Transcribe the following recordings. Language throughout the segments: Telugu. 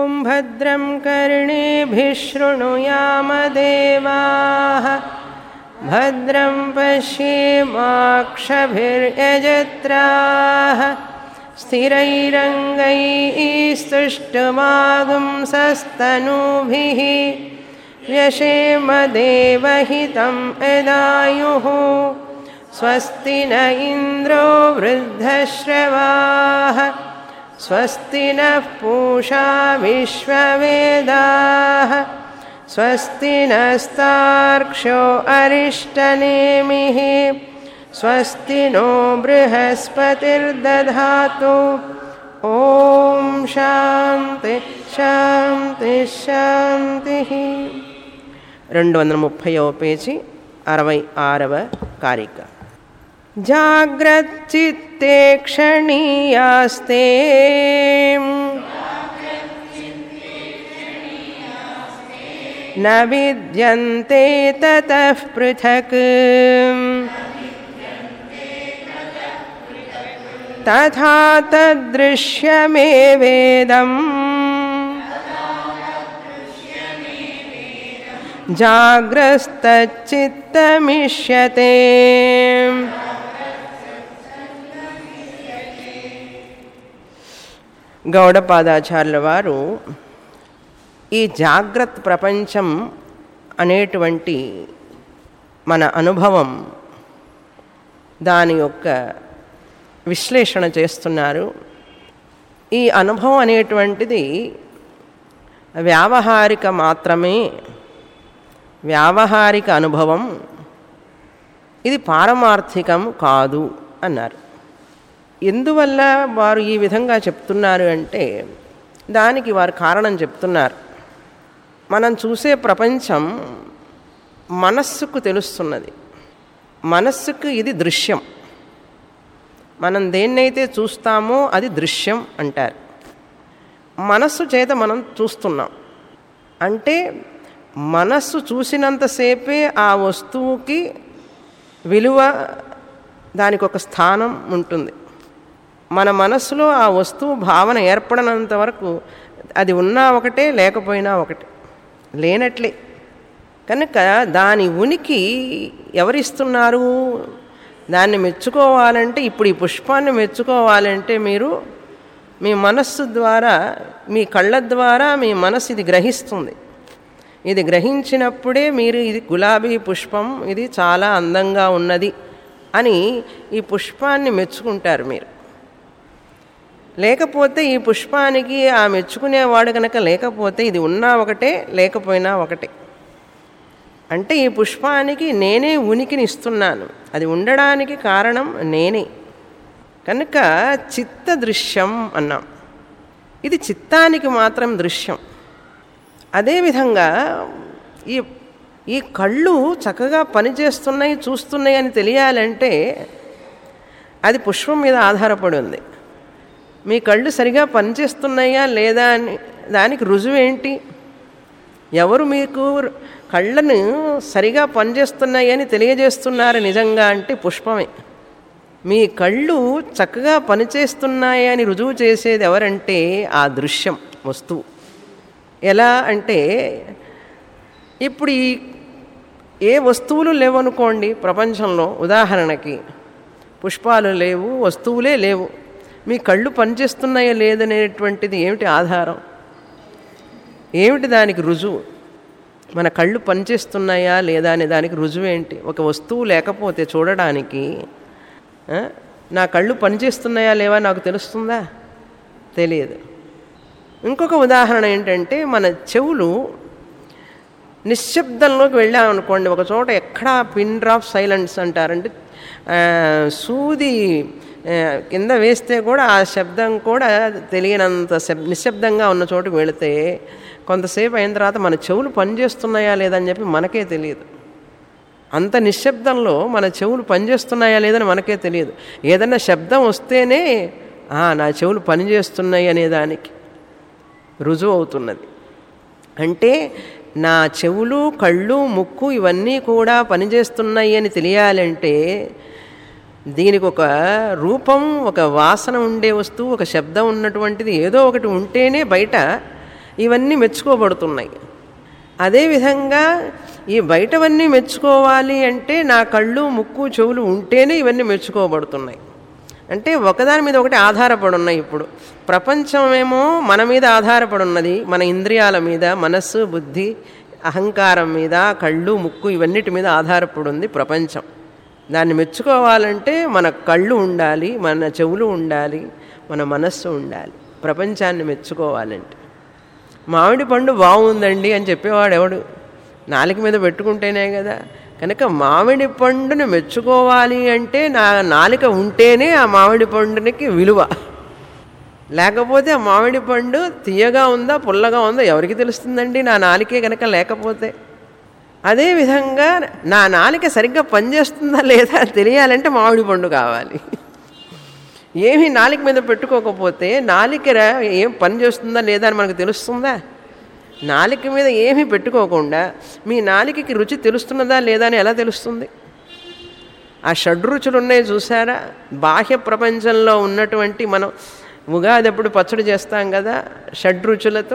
ॐ भद्रं कर्णेभिः शृणुयामदेवाः भद्रं पश्येमाक्षभिर्यजत्राः स्थिरैरङ्गैस्तुष्टुमागुंसस्तनूभिः व्यशेमदेवहितं यदायुः स्वस्ति न इन्द्रो वृद्धश्रवाः स्वस्ति नः पूषा विश्ववेदाः स्वस्ति नस्तार्क्ष्यो अरिष्टनेमिः स्वस्ति नो बृहस्पतिर्दधातु ॐ శాంతి శాంతి శాంతి రెండు వందల ముప్పైవ పేజీ అరవై ఆరవ కారిక జాగ్రచ్చిత్తే క్షణీయాస్తే न विद्यन्ते ततः पृथक् तथा तदृश्यमेवेदम् जाग्रस्तच्चित्तमिष्यते గౌడపాదాచార్యుల వారు ఈ జాగ్రత్త ప్రపంచం అనేటువంటి మన అనుభవం దాని యొక్క విశ్లేషణ చేస్తున్నారు ఈ అనుభవం అనేటువంటిది వ్యావహారిక మాత్రమే వ్యావహారిక అనుభవం ఇది పారమార్థికం కాదు అన్నారు ఎందువల్ల వారు ఈ విధంగా చెప్తున్నారు అంటే దానికి వారు కారణం చెప్తున్నారు మనం చూసే ప్రపంచం మనస్సుకు తెలుస్తున్నది మనస్సుకు ఇది దృశ్యం మనం దేన్నైతే చూస్తామో అది దృశ్యం అంటారు మనస్సు చేత మనం చూస్తున్నాం అంటే మనస్సు చూసినంతసేపే ఆ వస్తువుకి విలువ దానికి ఒక స్థానం ఉంటుంది మన మనస్సులో ఆ వస్తువు భావన ఏర్పడనంత వరకు అది ఉన్నా ఒకటే లేకపోయినా ఒకటే లేనట్లే కనుక దాని ఉనికి ఎవరిస్తున్నారు దాన్ని మెచ్చుకోవాలంటే ఇప్పుడు ఈ పుష్పాన్ని మెచ్చుకోవాలంటే మీరు మీ మనస్సు ద్వారా మీ కళ్ళ ద్వారా మీ మనస్సు ఇది గ్రహిస్తుంది ఇది గ్రహించినప్పుడే మీరు ఇది గులాబీ పుష్పం ఇది చాలా అందంగా ఉన్నది అని ఈ పుష్పాన్ని మెచ్చుకుంటారు మీరు లేకపోతే ఈ పుష్పానికి ఆ మెచ్చుకునేవాడు కనుక లేకపోతే ఇది ఉన్నా ఒకటే లేకపోయినా ఒకటే అంటే ఈ పుష్పానికి నేనే ఉనికిని ఇస్తున్నాను అది ఉండడానికి కారణం నేనే కనుక చిత్త దృశ్యం అన్నాం ఇది చిత్తానికి మాత్రం దృశ్యం అదేవిధంగా ఈ ఈ కళ్ళు చక్కగా పనిచేస్తున్నాయి చూస్తున్నాయి అని తెలియాలంటే అది పుష్పం మీద ఆధారపడి ఉంది మీ కళ్ళు సరిగా పనిచేస్తున్నాయా లేదా అని దానికి రుజువేంటి ఎవరు మీకు కళ్ళను సరిగా పనిచేస్తున్నాయని తెలియజేస్తున్నారు నిజంగా అంటే పుష్పమే మీ కళ్ళు చక్కగా పనిచేస్తున్నాయని రుజువు చేసేది ఎవరంటే ఆ దృశ్యం వస్తువు ఎలా అంటే ఇప్పుడు ఈ ఏ వస్తువులు లేవనుకోండి ప్రపంచంలో ఉదాహరణకి పుష్పాలు లేవు వస్తువులే లేవు మీ కళ్ళు పనిచేస్తున్నాయో లేదనేటువంటిది ఏమిటి ఆధారం ఏమిటి దానికి రుజువు మన కళ్ళు పనిచేస్తున్నాయా లేదా అనే దానికి రుజువు ఏంటి ఒక వస్తువు లేకపోతే చూడడానికి నా కళ్ళు పనిచేస్తున్నాయా లేవా నాకు తెలుస్తుందా తెలియదు ఇంకొక ఉదాహరణ ఏంటంటే మన చెవులు నిశ్శబ్దంలోకి వెళ్ళామనుకోండి ఒక చోట ఎక్కడా పిన్ డ్రాప్ సైలెన్స్ అంటారంటే సూది కింద వేస్తే కూడా ఆ శబ్దం కూడా తెలియనంత శబ్ నిశ్శబ్దంగా ఉన్న చోటుకు వెళితే కొంతసేపు అయిన తర్వాత మన చెవులు పనిచేస్తున్నాయా లేదని చెప్పి మనకే తెలియదు అంత నిశ్శబ్దంలో మన చెవులు పనిచేస్తున్నాయా లేదని మనకే తెలియదు ఏదన్నా శబ్దం వస్తేనే నా చెవులు పనిచేస్తున్నాయి అనేదానికి రుజువు అవుతున్నది అంటే నా చెవులు కళ్ళు ముక్కు ఇవన్నీ కూడా పనిచేస్తున్నాయి అని తెలియాలంటే దీనికి ఒక రూపం ఒక వాసన ఉండే వస్తువు ఒక శబ్దం ఉన్నటువంటిది ఏదో ఒకటి ఉంటేనే బయట ఇవన్నీ మెచ్చుకోబడుతున్నాయి అదేవిధంగా ఈ బయటవన్నీ మెచ్చుకోవాలి అంటే నా కళ్ళు ముక్కు చెవులు ఉంటేనే ఇవన్నీ మెచ్చుకోబడుతున్నాయి అంటే ఒకదాని మీద ఒకటి ఆధారపడి ఉన్నాయి ఇప్పుడు ప్రపంచమేమో మన మీద ఆధారపడి ఉన్నది మన ఇంద్రియాల మీద మనస్సు బుద్ధి అహంకారం మీద కళ్ళు ముక్కు ఇవన్నిటి మీద ఆధారపడి ఉంది ప్రపంచం దాన్ని మెచ్చుకోవాలంటే మన కళ్ళు ఉండాలి మన చెవులు ఉండాలి మన మనస్సు ఉండాలి ప్రపంచాన్ని మెచ్చుకోవాలంటే మామిడి పండు బాగుందండి అని చెప్పేవాడు ఎవడు నాలుక మీద పెట్టుకుంటేనే కదా కనుక మామిడి పండుని మెచ్చుకోవాలి అంటే నా నాలుక ఉంటేనే ఆ మామిడి పండునికి విలువ లేకపోతే ఆ మామిడి పండు తీయగా ఉందా పుల్లగా ఉందా ఎవరికి తెలుస్తుందండి నా నాలికే కనుక లేకపోతే అదేవిధంగా నా నాలిక సరిగ్గా పనిచేస్తుందా లేదా తెలియాలంటే మామిడి పండు కావాలి ఏమి నాలిక మీద పెట్టుకోకపోతే నాలిక ఏం పని చేస్తుందా లేదా అని మనకు తెలుస్తుందా నాలిక మీద ఏమీ పెట్టుకోకుండా మీ నాలికకి రుచి తెలుస్తున్నదా లేదా అని ఎలా తెలుస్తుంది ఆ షడ్రుచులు ఉన్నాయి చూసారా బాహ్య ప్రపంచంలో ఉన్నటువంటి మనం ఉగాది అప్పుడు పచ్చడి చేస్తాం కదా షడ్రుచులతో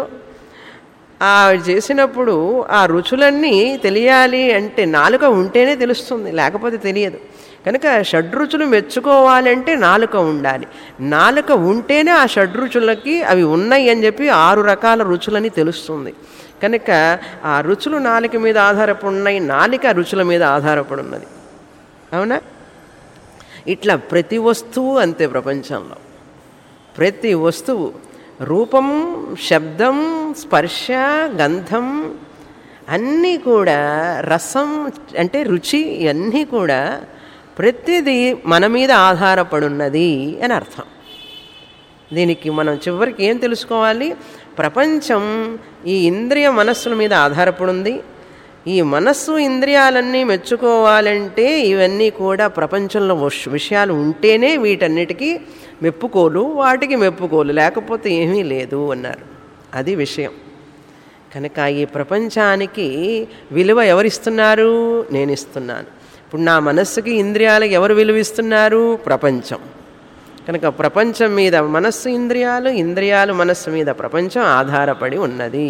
ఆ చేసినప్పుడు ఆ రుచులన్నీ తెలియాలి అంటే నాలుక ఉంటేనే తెలుస్తుంది లేకపోతే తెలియదు కనుక షడ్రుచులు మెచ్చుకోవాలంటే నాలుక ఉండాలి నాలుక ఉంటేనే ఆ షడ్రుచులకి అవి ఉన్నాయి అని చెప్పి ఆరు రకాల రుచులని తెలుస్తుంది కనుక ఆ రుచులు నాలుక మీద ఆధారపడి ఉన్నాయి నాలిక రుచుల మీద ఆధారపడి ఉన్నది అవునా ఇట్లా ప్రతి వస్తువు అంతే ప్రపంచంలో ప్రతి వస్తువు రూపం శబ్దం స్పర్శ గంధం అన్నీ కూడా రసం అంటే రుచి ఇవన్నీ కూడా ప్రతిదీ మన మీద ఆధారపడున్నది అని అర్థం దీనికి మనం చివరికి ఏం తెలుసుకోవాలి ప్రపంచం ఈ ఇంద్రియ మనస్సుల మీద ఆధారపడింది ఈ మనస్సు ఇంద్రియాలన్నీ మెచ్చుకోవాలంటే ఇవన్నీ కూడా ప్రపంచంలో వష్- విషయాలు ఉంటేనే వీటన్నిటికీ మెప్పుకోలు వాటికి మెప్పుకోలు లేకపోతే ఏమీ లేదు అన్నారు అది విషయం కనుక ఈ ప్రపంచానికి విలువ ఎవరిస్తున్నారు నేను ఇస్తున్నాను ఇప్పుడు నా మనస్సుకి ఇంద్రియాలకి ఎవరు విలువ ఇస్తున్నారు ప్రపంచం కనుక ప్రపంచం మీద మనస్సు ఇంద్రియాలు ఇంద్రియాలు మనస్సు మీద ప్రపంచం ఆధారపడి ఉన్నది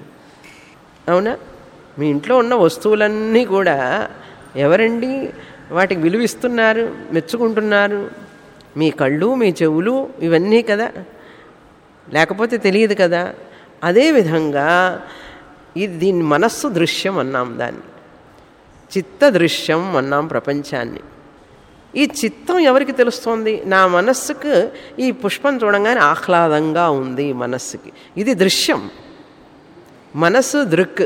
అవునా మీ ఇంట్లో ఉన్న వస్తువులన్నీ కూడా ఎవరండి వాటికి విలువ ఇస్తున్నారు మెచ్చుకుంటున్నారు మీ కళ్ళు మీ చెవులు ఇవన్నీ కదా లేకపోతే తెలియదు కదా అదేవిధంగా ఇది దీని మనస్సు దృశ్యం అన్నాం దాన్ని చిత్త దృశ్యం అన్నాం ప్రపంచాన్ని ఈ చిత్తం ఎవరికి తెలుస్తోంది నా మనస్సుకు ఈ పుష్పం చూడంగానే ఆహ్లాదంగా ఉంది మనస్సుకి ఇది దృశ్యం మనస్సు దృక్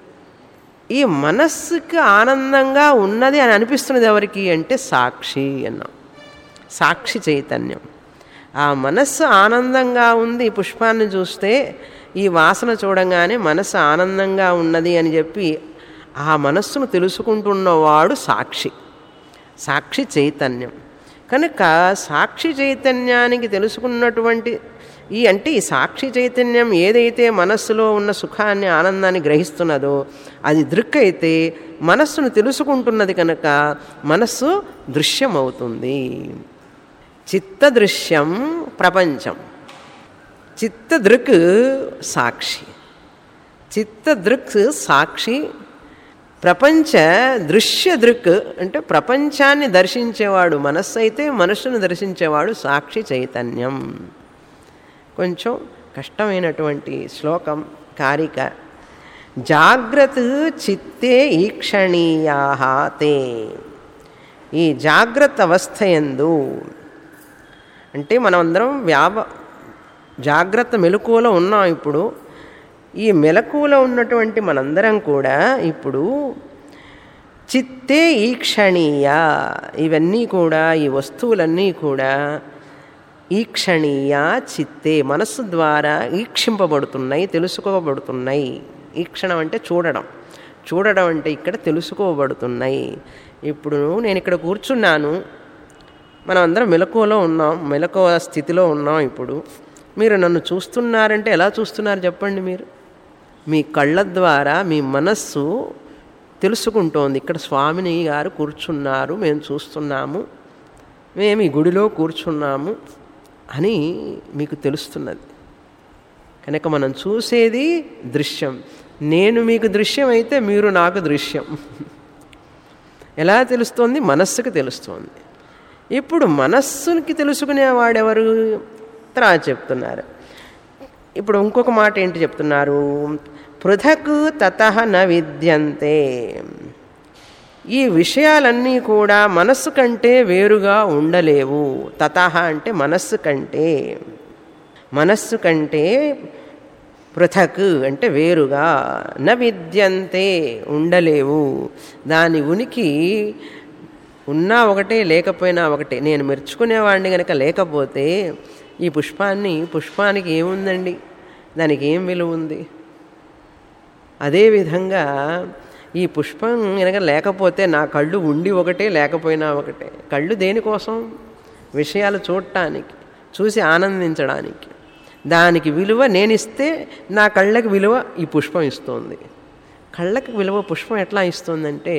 ఈ మనస్సుకి ఆనందంగా ఉన్నది అని అనిపిస్తున్నది ఎవరికి అంటే సాక్షి అన్నాం సాక్షి చైతన్యం ఆ మనస్సు ఆనందంగా ఉంది ఈ పుష్పాన్ని చూస్తే ఈ వాసన చూడంగానే మనస్సు ఆనందంగా ఉన్నది అని చెప్పి ఆ మనస్సును తెలుసుకుంటున్నవాడు సాక్షి సాక్షి చైతన్యం కనుక సాక్షి చైతన్యానికి తెలుసుకున్నటువంటి ఈ అంటే ఈ సాక్షి చైతన్యం ఏదైతే మనస్సులో ఉన్న సుఖాన్ని ఆనందాన్ని గ్రహిస్తున్నదో అది దృక్ అయితే మనస్సును తెలుసుకుంటున్నది కనుక మనస్సు దృశ్యమవుతుంది చిత్తదృశ్యం ప్రపంచం చిత్తదృక్ సాక్షి చిత్తదృక్ సాక్షి ప్రపంచ దృశ్య దృక్ అంటే ప్రపంచాన్ని దర్శించేవాడు మనస్సు అయితే మనస్సును దర్శించేవాడు సాక్షి చైతన్యం కొంచెం కష్టమైనటువంటి శ్లోకం కారిక జాగ్రత్త చిత్తే ఈక్షణీయా తే ఈ జాగ్రత్త అవస్థ ఎందు అంటే మనం అందరం వ్యాప జాగ్రత్త మెలకువలో ఉన్నాం ఇప్పుడు ఈ మెలకువలో ఉన్నటువంటి మనందరం కూడా ఇప్పుడు చిత్తే ఈక్షణీయ ఇవన్నీ కూడా ఈ వస్తువులన్నీ కూడా ఈక్షణీయ చిత్తే మనస్సు ద్వారా ఈక్షింపబడుతున్నాయి తెలుసుకోబడుతున్నాయి ఈక్షణం అంటే చూడడం చూడడం అంటే ఇక్కడ తెలుసుకోబడుతున్నాయి ఇప్పుడు నేను ఇక్కడ కూర్చున్నాను మనం అందరం మెలకువలో ఉన్నాం మెలకువ స్థితిలో ఉన్నాం ఇప్పుడు మీరు నన్ను చూస్తున్నారంటే ఎలా చూస్తున్నారు చెప్పండి మీరు మీ కళ్ళ ద్వారా మీ మనస్సు తెలుసుకుంటోంది ఇక్కడ స్వామిని గారు కూర్చున్నారు మేము చూస్తున్నాము మేము ఈ గుడిలో కూర్చున్నాము అని మీకు తెలుస్తున్నది కనుక మనం చూసేది దృశ్యం నేను మీకు దృశ్యం అయితే మీరు నాకు దృశ్యం ఎలా తెలుస్తోంది మనస్సుకి తెలుస్తోంది ఇప్పుడు మనస్సుకి తెలుసుకునేవాడెవరు తర్వాత చెప్తున్నారు ఇప్పుడు ఇంకొక మాట ఏంటి చెప్తున్నారు పృథక్ తత న విద్యంతే ఈ విషయాలన్నీ కూడా మనస్సు కంటే వేరుగా ఉండలేవు తత అంటే మనస్సు కంటే మనస్సు కంటే పృథక్ అంటే వేరుగా న విద్యంతే ఉండలేవు దాని ఉనికి ఉన్నా ఒకటే లేకపోయినా ఒకటే నేను మెరుచుకునేవాడిని కనుక లేకపోతే ఈ పుష్పాన్ని పుష్పానికి ఏముందండి దానికి ఏం విలువ ఉంది అదేవిధంగా ఈ పుష్పం కనుక లేకపోతే నా కళ్ళు ఉండి ఒకటే లేకపోయినా ఒకటే కళ్ళు దేనికోసం విషయాలు చూడటానికి చూసి ఆనందించడానికి దానికి విలువ నేను ఇస్తే నా కళ్ళకి విలువ ఈ పుష్పం ఇస్తుంది కళ్ళకి విలువ పుష్పం ఎట్లా ఇస్తుందంటే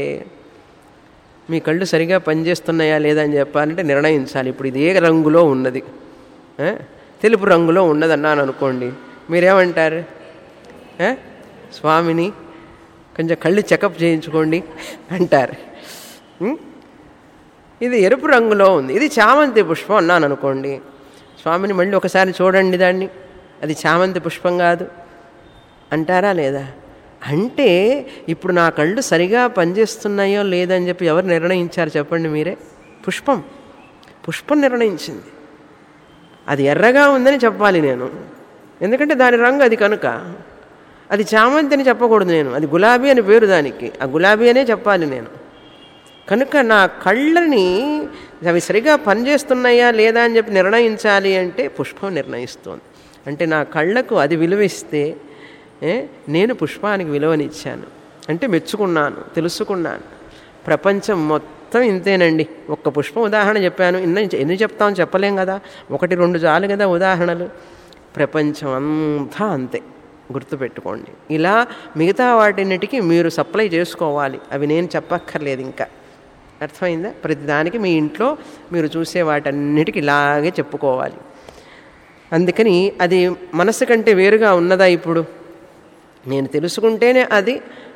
మీ కళ్ళు సరిగా పనిచేస్తున్నాయా లేదా అని చెప్పాలంటే నిర్ణయించాలి ఇప్పుడు ఇది ఏ రంగులో ఉన్నది ఆ? తెలుపు రంగులో ఉన్నది అన్నాను అనుకోండి మీరేమంటారు ఆ? స్వామిని కొంచెం కళ్ళు చెకప్ చేయించుకోండి అంటారు ఉం? ఇది ఎరుపు రంగులో ఉంది ఇది చామంతి పుష్పం అన్నాను అనుకోండి స్వామిని మళ్ళీ ఒకసారి చూడండి దాన్ని అది చామంతి పుష్పం కాదు అంటారా లేదా అంటే ఇప్పుడు నా కళ్ళు సరిగా పనిచేస్తున్నాయో లేదని చెప్పి ఎవరు నిర్ణయించారు చెప్పండి మీరే పుష్పం పుష్పం నిర్ణయించింది అది ఎర్రగా ఉందని చెప్పాలి నేను ఎందుకంటే దాని రంగు అది కనుక అది చామంతి అని చెప్పకూడదు నేను అది గులాబీ అని పేరు దానికి ఆ గులాబీ అనే చెప్పాలి నేను కనుక నా కళ్ళని అవి సరిగా పనిచేస్తున్నాయా లేదా అని చెప్పి నిర్ణయించాలి అంటే పుష్పం నిర్ణయిస్తోంది అంటే నా కళ్ళకు అది విలువిస్తే ఏ, నేను పుష్పానికి విలువనిచ్చాను అంటే మెచ్చుకున్నాను తెలుసుకున్నాను ప్రపంచం మొత్తం ఇంతేనండి ఒక్క పుష్పం ఉదాహరణ చెప్పాను ఇన్న ఎన్ని చెప్తాం చెప్పలేం కదా ఒకటి రెండు చాలు కదా ఉదాహరణలు ప్రపంచం అంతా అంతే గుర్తుపెట్టుకోండి ఇలా మిగతా వాటిన్నిటికీ మీరు సప్లై చేసుకోవాలి అవి నేను చెప్పక్కర్లేదు ఇంకా అర్థమైందా ప్రతిదానికి మీ ఇంట్లో మీరు చూసే వాటన్నిటికీ ఇలాగే చెప్పుకోవాలి అందుకని అది మనసు కంటే వేరుగా ఉన్నదా ఇప్పుడు నేను తెలుసుకుంటేనే అది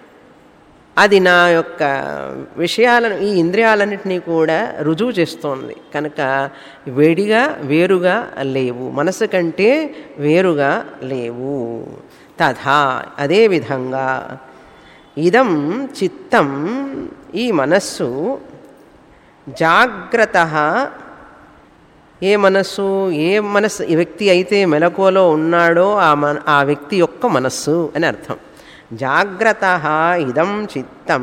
అది నా యొక్క విషయాలను ఈ ఇంద్రియాలన్నింటినీ కూడా రుజువు చేస్తోంది కనుక వేడిగా వేరుగా లేవు మనసు కంటే వేరుగా లేవు తథా అదేవిధంగా ఇదం చిత్తం ఈ మనస్సు జాగ్రత్త ఏ మనస్సు ఏ మనస్సు ఈ వ్యక్తి అయితే మెలకువలో ఉన్నాడో ఆ మన ఆ వ్యక్తి యొక్క మనస్సు అని అర్థం జాగ్రత్త ఇదం చిత్తం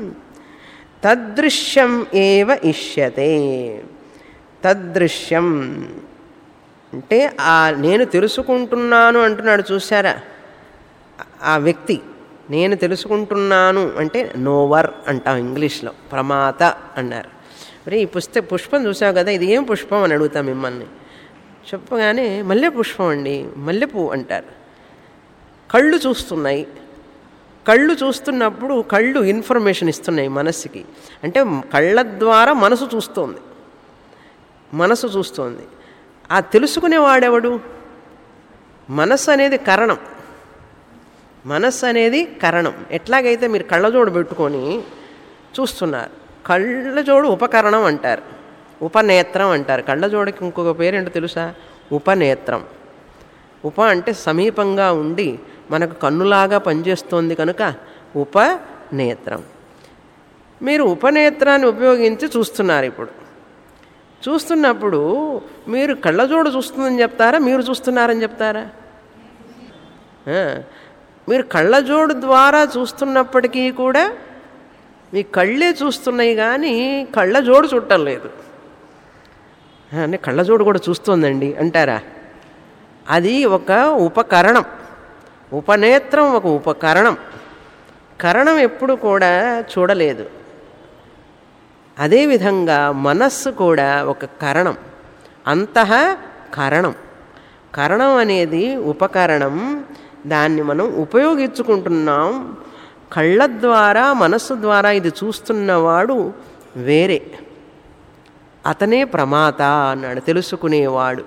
తదృశ్యం ఏవ ఇష్యతే తదృశ్యం అంటే ఆ నేను తెలుసుకుంటున్నాను అంటున్నాడు చూసారా ఆ వ్యక్తి నేను తెలుసుకుంటున్నాను అంటే నోవర్ అంటాం ఇంగ్లీష్లో ప్రమాత అన్నారు మరి ఈ పుస్తక పుష్పం చూసావు కదా ఇది ఏం పుష్పం అని అడుగుతాం మిమ్మల్ని చెప్పగానే మల్లె పుష్పం అండి మల్లెపూ అంటారు కళ్ళు చూస్తున్నాయి కళ్ళు చూస్తున్నప్పుడు కళ్ళు ఇన్ఫర్మేషన్ ఇస్తున్నాయి మనస్సుకి అంటే కళ్ళ ద్వారా మనసు చూస్తోంది మనసు చూస్తోంది ఆ తెలుసుకునేవాడెవడు మనస్సు అనేది కరణం మనస్సు అనేది కరణం ఎట్లాగైతే మీరు కళ్ళజోడు పెట్టుకొని చూస్తున్నారు కళ్ళజోడు ఉపకరణం అంటారు ఉపనేత్రం అంటారు కళ్ళజోడికి ఇంకొక పేరేంటో తెలుసా ఉపనేత్రం ఉప అంటే సమీపంగా ఉండి మనకు కన్నులాగా పనిచేస్తోంది కనుక ఉపనేత్రం మీరు ఉపనేత్రాన్ని ఉపయోగించి చూస్తున్నారు ఇప్పుడు చూస్తున్నప్పుడు మీరు కళ్ళజోడు చూస్తుందని చెప్తారా మీరు చూస్తున్నారని చెప్తారా ఆ, మీరు కళ్ళజోడు ద్వారా చూస్తున్నప్పటికీ కూడా మీ కళ్ళే చూస్తున్నాయి కానీ కళ్ళజోడు చూడటం లేదు ఆ, అంటే కళ్ళజోడు కూడా చూస్తోందండి అంటారా అది ఒక ఉపకరణం ఉపనేత్రం ఒక ఉపకరణం కరణం ఎప్పుడు కూడా చూడలేదు అదేవిధంగా మనస్సు కూడా ఒక కరణం అంతః కరణం కరణం అనేది ఉపకరణం దాన్ని మనం ఉపయోగించుకుంటున్నాం కళ్ళ ద్వారా మనస్సు ద్వారా ఇది చూస్తున్నవాడు వేరే అతనే ప్రమాత అన్నాడు తెలుసుకునేవాడు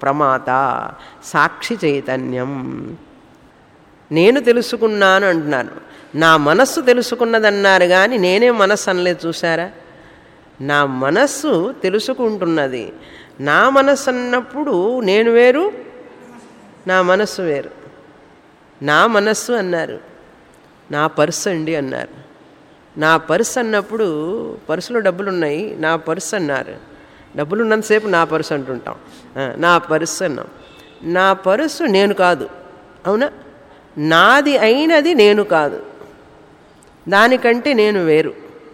ప్రమాత సాక్షి చైతన్యం నేను తెలుసుకున్నాను అంటున్నాను నా మనస్సు తెలుసుకున్నదన్నారు కానీ నేనే మనస్సు అనలేదు చూసారా నా మనస్సు తెలుసుకుంటున్నది నా మనస్సు అన్నప్పుడు నేను వేరు నా మనస్సు వేరు నా మనస్సు అన్నారు నా పర్స్ అండి అన్నారు నా పర్స్ అన్నప్పుడు పర్సులో డబ్బులు ఉన్నాయి నా పర్స్ అన్నారు డబ్బులు ఉన్నంతసేపు నా పర్సు అంటుంటాం ఆ, నా పర్సు అన్నాం నా పర్సు నేను కాదు అవునా నాది అయినది నేను కాదు దానికంటే నేను వేరు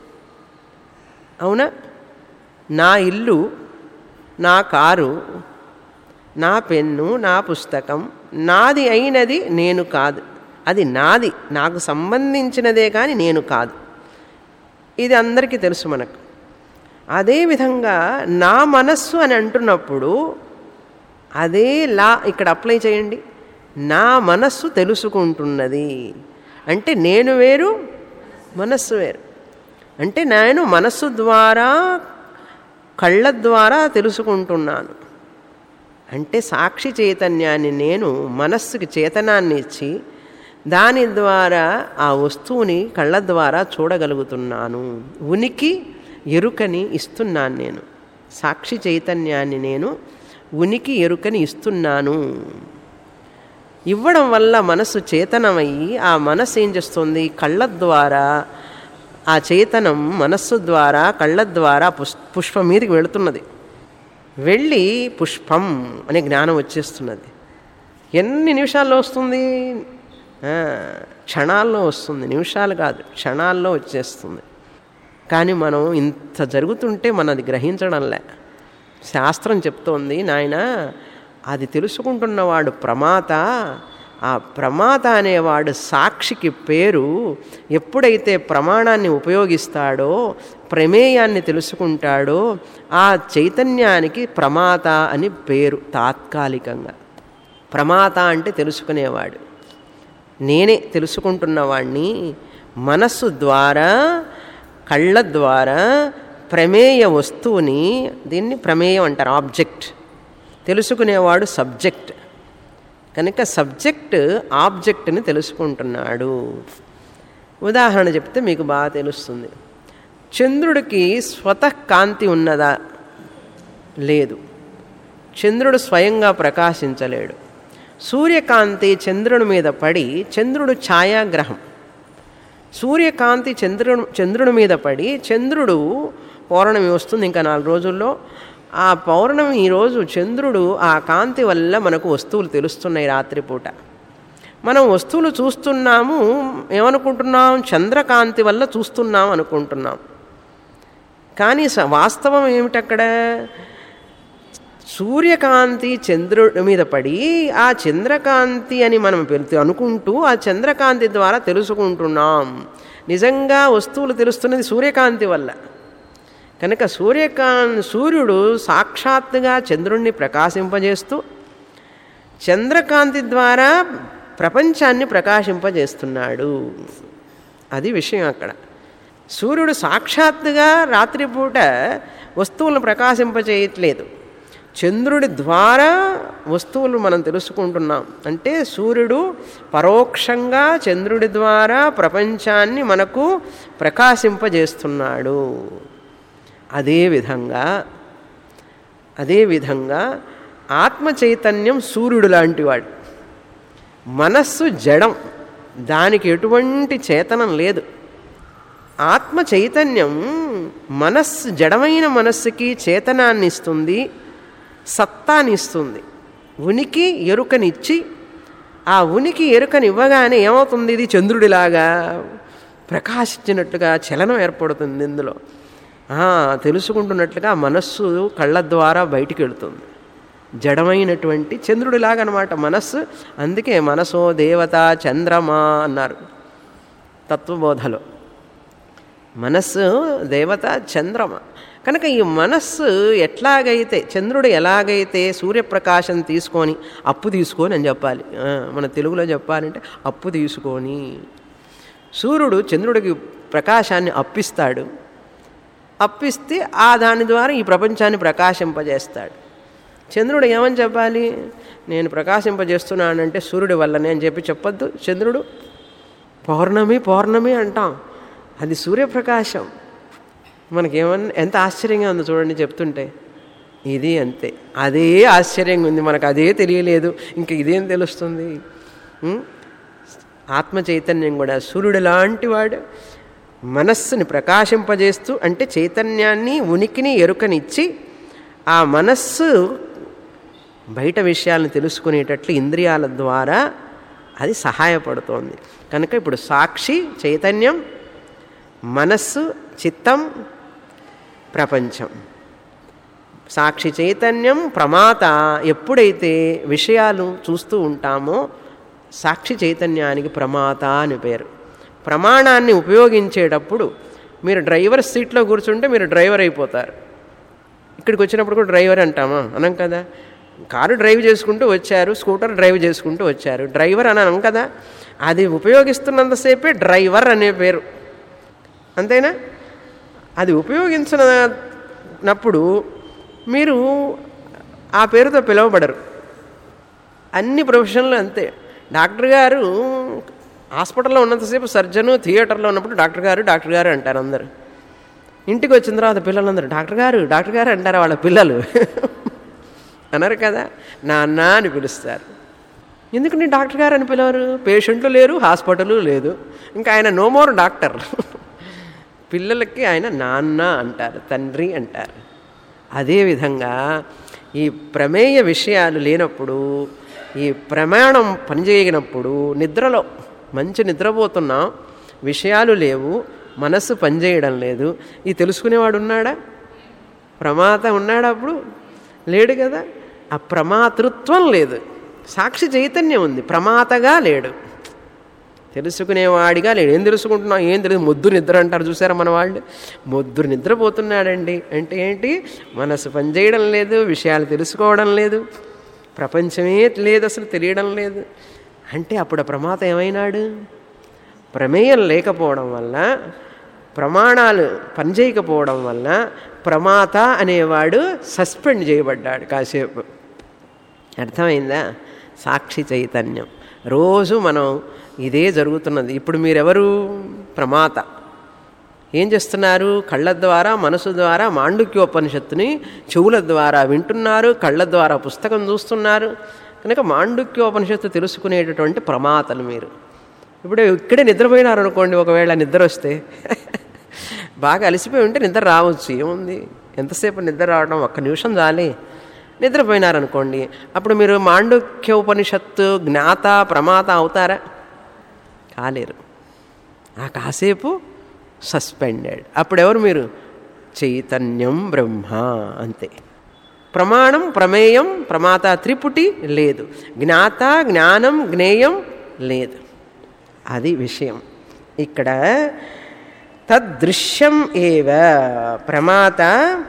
అవునా నా ఇల్లు నా కారు నా పెన్ను నా పుస్తకం నాది అయినది నేను కాదు అది నాది నాకు సంబంధించినదే కానీ నేను కాదు ఇది అందరికీ తెలుసు మనకు అదేవిధంగా నా మనస్సు అని అంటున్నప్పుడు అదే లా ఇక్కడ అప్లై చేయండి నా మనస్సు తెలుసుకుంటున్నది అంటే నేను వేరు మనస్సు వేరు అంటే నేను మనస్సు ద్వారా కళ్ళ ద్వారా తెలుసుకుంటున్నాను అంటే సాక్షి చైతన్యాన్ని నేను మనస్సుకి చేతనాన్ని ఇచ్చి దాని ద్వారా ఆ వస్తువుని కళ్ళ ద్వారా చూడగలుగుతున్నాను ఉనికి ఎరుకని ఇస్తున్నాను నేను సాక్షి చైతన్యాన్ని నేను ఉనికి ఎరుకని ఇస్తున్నాను ఇవ్వడం వల్ల మనసు చేతనమయ్యి ఆ మనస్సు ఏం చేస్తుంది కళ్ళ ద్వారా ఆ చేతనం మనస్సు ద్వారా కళ్ళ ద్వారా పుష్ పుష్పం మీదకి వెళుతున్నది వెళ్ళి పుష్పం అనే జ్ఞానం వచ్చేస్తున్నది ఎన్ని నిమిషాల్లో వస్తుంది ఆ, క్షణాల్లో వస్తుంది నిమిషాలు కాదు క్షణాల్లో వచ్చేస్తుంది కానీ మనం ఇంత జరుగుతుంటే మనది గ్రహించడంలే శాస్త్రం చెప్తోంది నాయన అది తెలుసుకుంటున్నవాడు ప్రమాత ఆ ప్రమాత అనేవాడు సాక్షికి పేరు ఎప్పుడైతే ప్రమాణాన్ని ఉపయోగిస్తాడో ప్రమేయాన్ని తెలుసుకుంటాడో ఆ చైతన్యానికి ప్రమాత అని పేరు తాత్కాలికంగా ప్రమాత అంటే తెలుసుకునేవాడు నేనే తెలుసుకుంటున్నవాణ్ణి మనస్సు ద్వారా కళ్ళ ద్వారా ప్రమేయ వస్తువుని దీన్ని ప్రమేయం అంటారు ఆబ్జెక్ట్ తెలుసుకునేవాడు సబ్జెక్ట్ కనుక సబ్జెక్ట్ ఆబ్జెక్ట్ని తెలుసుకుంటున్నాడు ఉదాహరణ చెప్తే మీకు బాగా తెలుస్తుంది చంద్రుడికి స్వతః కాంతి ఉన్నదా లేదు చంద్రుడు స్వయంగా ప్రకాశించలేడు సూర్యకాంతి చంద్రుడి మీద పడి చంద్రుడు ఛాయాగ్రహం సూర్యకాంతి చంద్రుడు చంద్రుడి మీద పడి చంద్రుడు పౌర్ణమి వస్తుంది ఇంకా నాలుగు రోజుల్లో ఆ పౌర్ణమి ఈరోజు చంద్రుడు ఆ కాంతి వల్ల మనకు వస్తువులు తెలుస్తున్నాయి రాత్రిపూట మనం వస్తువులు చూస్తున్నాము ఏమనుకుంటున్నాం చంద్రకాంతి వల్ల చూస్తున్నాం అనుకుంటున్నాం కానీ స- వాస్తవం ఏమిటక్కడ సూర్యకాంతి చంద్రుడి మీద పడి ఆ చంద్రకాంతి అని మనం పెళ్తూ అనుకుంటూ ఆ చంద్రకాంతి ద్వారా తెలుసుకుంటున్నాం నిజంగా వస్తువులు తెలుస్తున్నది సూర్యకాంతి వల్ల కనుక సూర్యకాన్ సూర్యుడు సాక్షాత్తుగా చంద్రుణ్ణి ప్రకాశింపజేస్తూ చంద్రకాంతి ద్వారా ప్రపంచాన్ని ప్రకాశింపజేస్తున్నాడు అది విషయం అక్కడ సూర్యుడు సాక్షాత్తుగా రాత్రిపూట వస్తువులను ప్రకాశింపచేయట్లేదు చంద్రుడి ద్వారా వస్తువులు మనం తెలుసుకుంటున్నాం అంటే సూర్యుడు పరోక్షంగా చంద్రుడి ద్వారా ప్రపంచాన్ని మనకు ప్రకాశింపజేస్తున్నాడు అదేవిధంగా అదేవిధంగా ఆత్మ చైతన్యం సూర్యుడు లాంటివాడు మనస్సు జడం దానికి ఎటువంటి చేతనం లేదు ఆత్మ చైతన్యం మనస్సు జడమైన మనస్సుకి చేతనాన్ని ఇస్తుంది సత్తాని ఇస్తుంది ఉనికి ఎరుకనిచ్చి ఆ ఉనికి ఎరుకని ఇవ్వగానే ఏమవుతుంది ఇది చంద్రుడిలాగా ప్రకాశించినట్లుగా చలనం ఏర్పడుతుంది ఇందులో ఆ, తెలుసుకుంటున్నట్లుగా మనస్సు కళ్ళ ద్వారా బయటికి వెళుతుంది జడమైనటువంటి చంద్రుడిలాగా అనమాట మనస్సు అందుకే మనసో దేవత చంద్రమా అన్నారు తత్వబోధలో మనస్సు దేవత చంద్రమ కనుక ఈ మనస్సు ఎట్లాగైతే చంద్రుడు ఎలాగైతే సూర్యప్రకాశం తీసుకొని అప్పు తీసుకొని అని చెప్పాలి ఆ, మన తెలుగులో చెప్పాలంటే అప్పు తీసుకొని సూర్యుడు చంద్రుడికి ప్రకాశాన్ని అప్పిస్తాడు అప్పిస్తే ఆ దాని ద్వారా ఈ ప్రపంచాన్ని ప్రకాశింపజేస్తాడు చంద్రుడు ఏమని చెప్పాలి నేను ప్రకాశింపజేస్తున్నానంటే సూర్యుడి వల్లనే అని చెప్పి చెప్పొద్దు చంద్రుడు పౌర్ణమి పౌర్ణమి అంటాం అది సూర్యప్రకాశం మనకేమన్నా ఎంత ఆశ్చర్యంగా ఉందో చూడండి చెప్తుంటే ఇది అంతే అదే ఆశ్చర్యంగా ఉంది మనకు అదే తెలియలేదు ఇంకా ఇదేం తెలుస్తుంది ఉం? ఆత్మ చైతన్యం కూడా సూర్యుడు లాంటి వాడు మనస్సుని ప్రకాశింపజేస్తూ అంటే చైతన్యాన్ని ఉనికిని ఎరుకనిచ్చి ఆ మనస్సు బయట విషయాలను తెలుసుకునేటట్లు ఇంద్రియాల ద్వారా అది సహాయపడుతోంది కనుక ఇప్పుడు సాక్షి చైతన్యం మనస్సు చిత్తం ప్రపంచం సాక్షి చైతన్యం ప్రమాత ఎప్పుడైతే విషయాలు చూస్తూ ఉంటామో సాక్షి చైతన్యానికి ప్రమాత అని పేరు ప్రమాణాన్ని ఉపయోగించేటప్పుడు మీరు డ్రైవర్ సీట్లో కూర్చుంటే మీరు డ్రైవర్ అయిపోతారు ఇక్కడికి వచ్చినప్పుడు కూడా డ్రైవర్ అంటామా అనం కదా కారు డ్రైవ్ చేసుకుంటూ వచ్చారు స్కూటర్ డ్రైవ్ చేసుకుంటూ వచ్చారు డ్రైవర్ అని అనం కదా అది ఉపయోగిస్తున్నంతసేపే డ్రైవర్ అనే పేరు అంతేనా అది ఉపయోగించినప్పుడు మీరు ఆ పేరుతో పిలువబడరు అన్ని ప్రొఫెషన్లు అంతే డాక్టర్ గారు హాస్పిటల్లో ఉన్నంతసేపు సర్జను థియేటర్లో ఉన్నప్పుడు డాక్టర్ గారు డాక్టర్ గారు అంటారు అందరు ఇంటికి వచ్చిన తర్వాత పిల్లలందరూ డాక్టర్ గారు డాక్టర్ గారు అంటారు వాళ్ళ పిల్లలు అన్నారు కదా నాన్న అని పిలుస్తారు ఎందుకు నీ డాక్టర్ గారు అని పిలవరు పేషెంట్లు లేరు హాస్పిటల్ లేదు ఇంకా ఆయన నో మోర్ డాక్టర్ పిల్లలకి ఆయన నాన్న అంటారు తండ్రి అంటారు అదేవిధంగా ఈ ప్రమేయ విషయాలు లేనప్పుడు ఈ ప్రమాణం పనిచేయనప్పుడు నిద్రలో మంచి నిద్రపోతున్నాం విషయాలు లేవు మనస్సు పనిచేయడం లేదు ఈ తెలుసుకునేవాడు ఉన్నాడా ప్రమాత ఉన్నాడా అప్పుడు లేడు కదా ఆ ప్రమాతృత్వం లేదు సాక్షి చైతన్యం ఉంది ప్రమాతగా లేడు తెలుసుకునేవాడిగా లేడు ఏం తెలుసుకుంటున్నాం ఏం తెలియదు మొద్దు నిద్ర అంటారు చూసారా మన వాళ్ళు మొద్దు నిద్రపోతున్నాడండి అంటే ఏంటి మనసు పనిచేయడం లేదు విషయాలు తెలుసుకోవడం లేదు ప్రపంచమే లేదు అసలు తెలియడం లేదు అంటే అప్పుడు ఆ ప్రమాత ఏమైనాడు ప్రమేయం లేకపోవడం వల్ల ప్రమాణాలు పనిచేయకపోవడం వల్ల ప్రమాత అనేవాడు సస్పెండ్ చేయబడ్డాడు కాసేపు అర్థమైందా సాక్షి చైతన్యం రోజు మనం ఇదే జరుగుతున్నది ఇప్పుడు మీరెవరు ప్రమాత ఏం చేస్తున్నారు కళ్ళ ద్వారా మనసు ద్వారా మాండుక్యోపనిషత్తుని చెవుల ద్వారా వింటున్నారు కళ్ళ ద్వారా పుస్తకం చూస్తున్నారు కనుక మాండుక్యోపనిషత్తు తెలుసుకునేటటువంటి ప్రమాతలు మీరు ఇప్పుడు ఇక్కడే నిద్రపోయినారు అనుకోండి ఒకవేళ నిద్ర వస్తే బాగా అలసిపోయి ఉంటే నిద్ర రావచ్చు ఏముంది ఎంతసేపు నిద్ర రావడం ఒక్క నిమిషం చాలే నిద్రపోయినారనుకోండి అప్పుడు మీరు మాండుక్య ఉపనిషత్తు జ్ఞాత ప్రమాత అవుతారా కాలేరు ఆ కాసేపు సస్పెండెడ్ అప్పుడు ఎవరు మీరు చైతన్యం బ్రహ్మ అంతే ప్రమాణం ప్రమేయం ప్రమాత త్రిపుటి లేదు జ్ఞాత జ్ఞానం జ్ఞేయం లేదు అది విషయం ఇక్కడ తద్దృశ్యం ఏవ ప్రమాత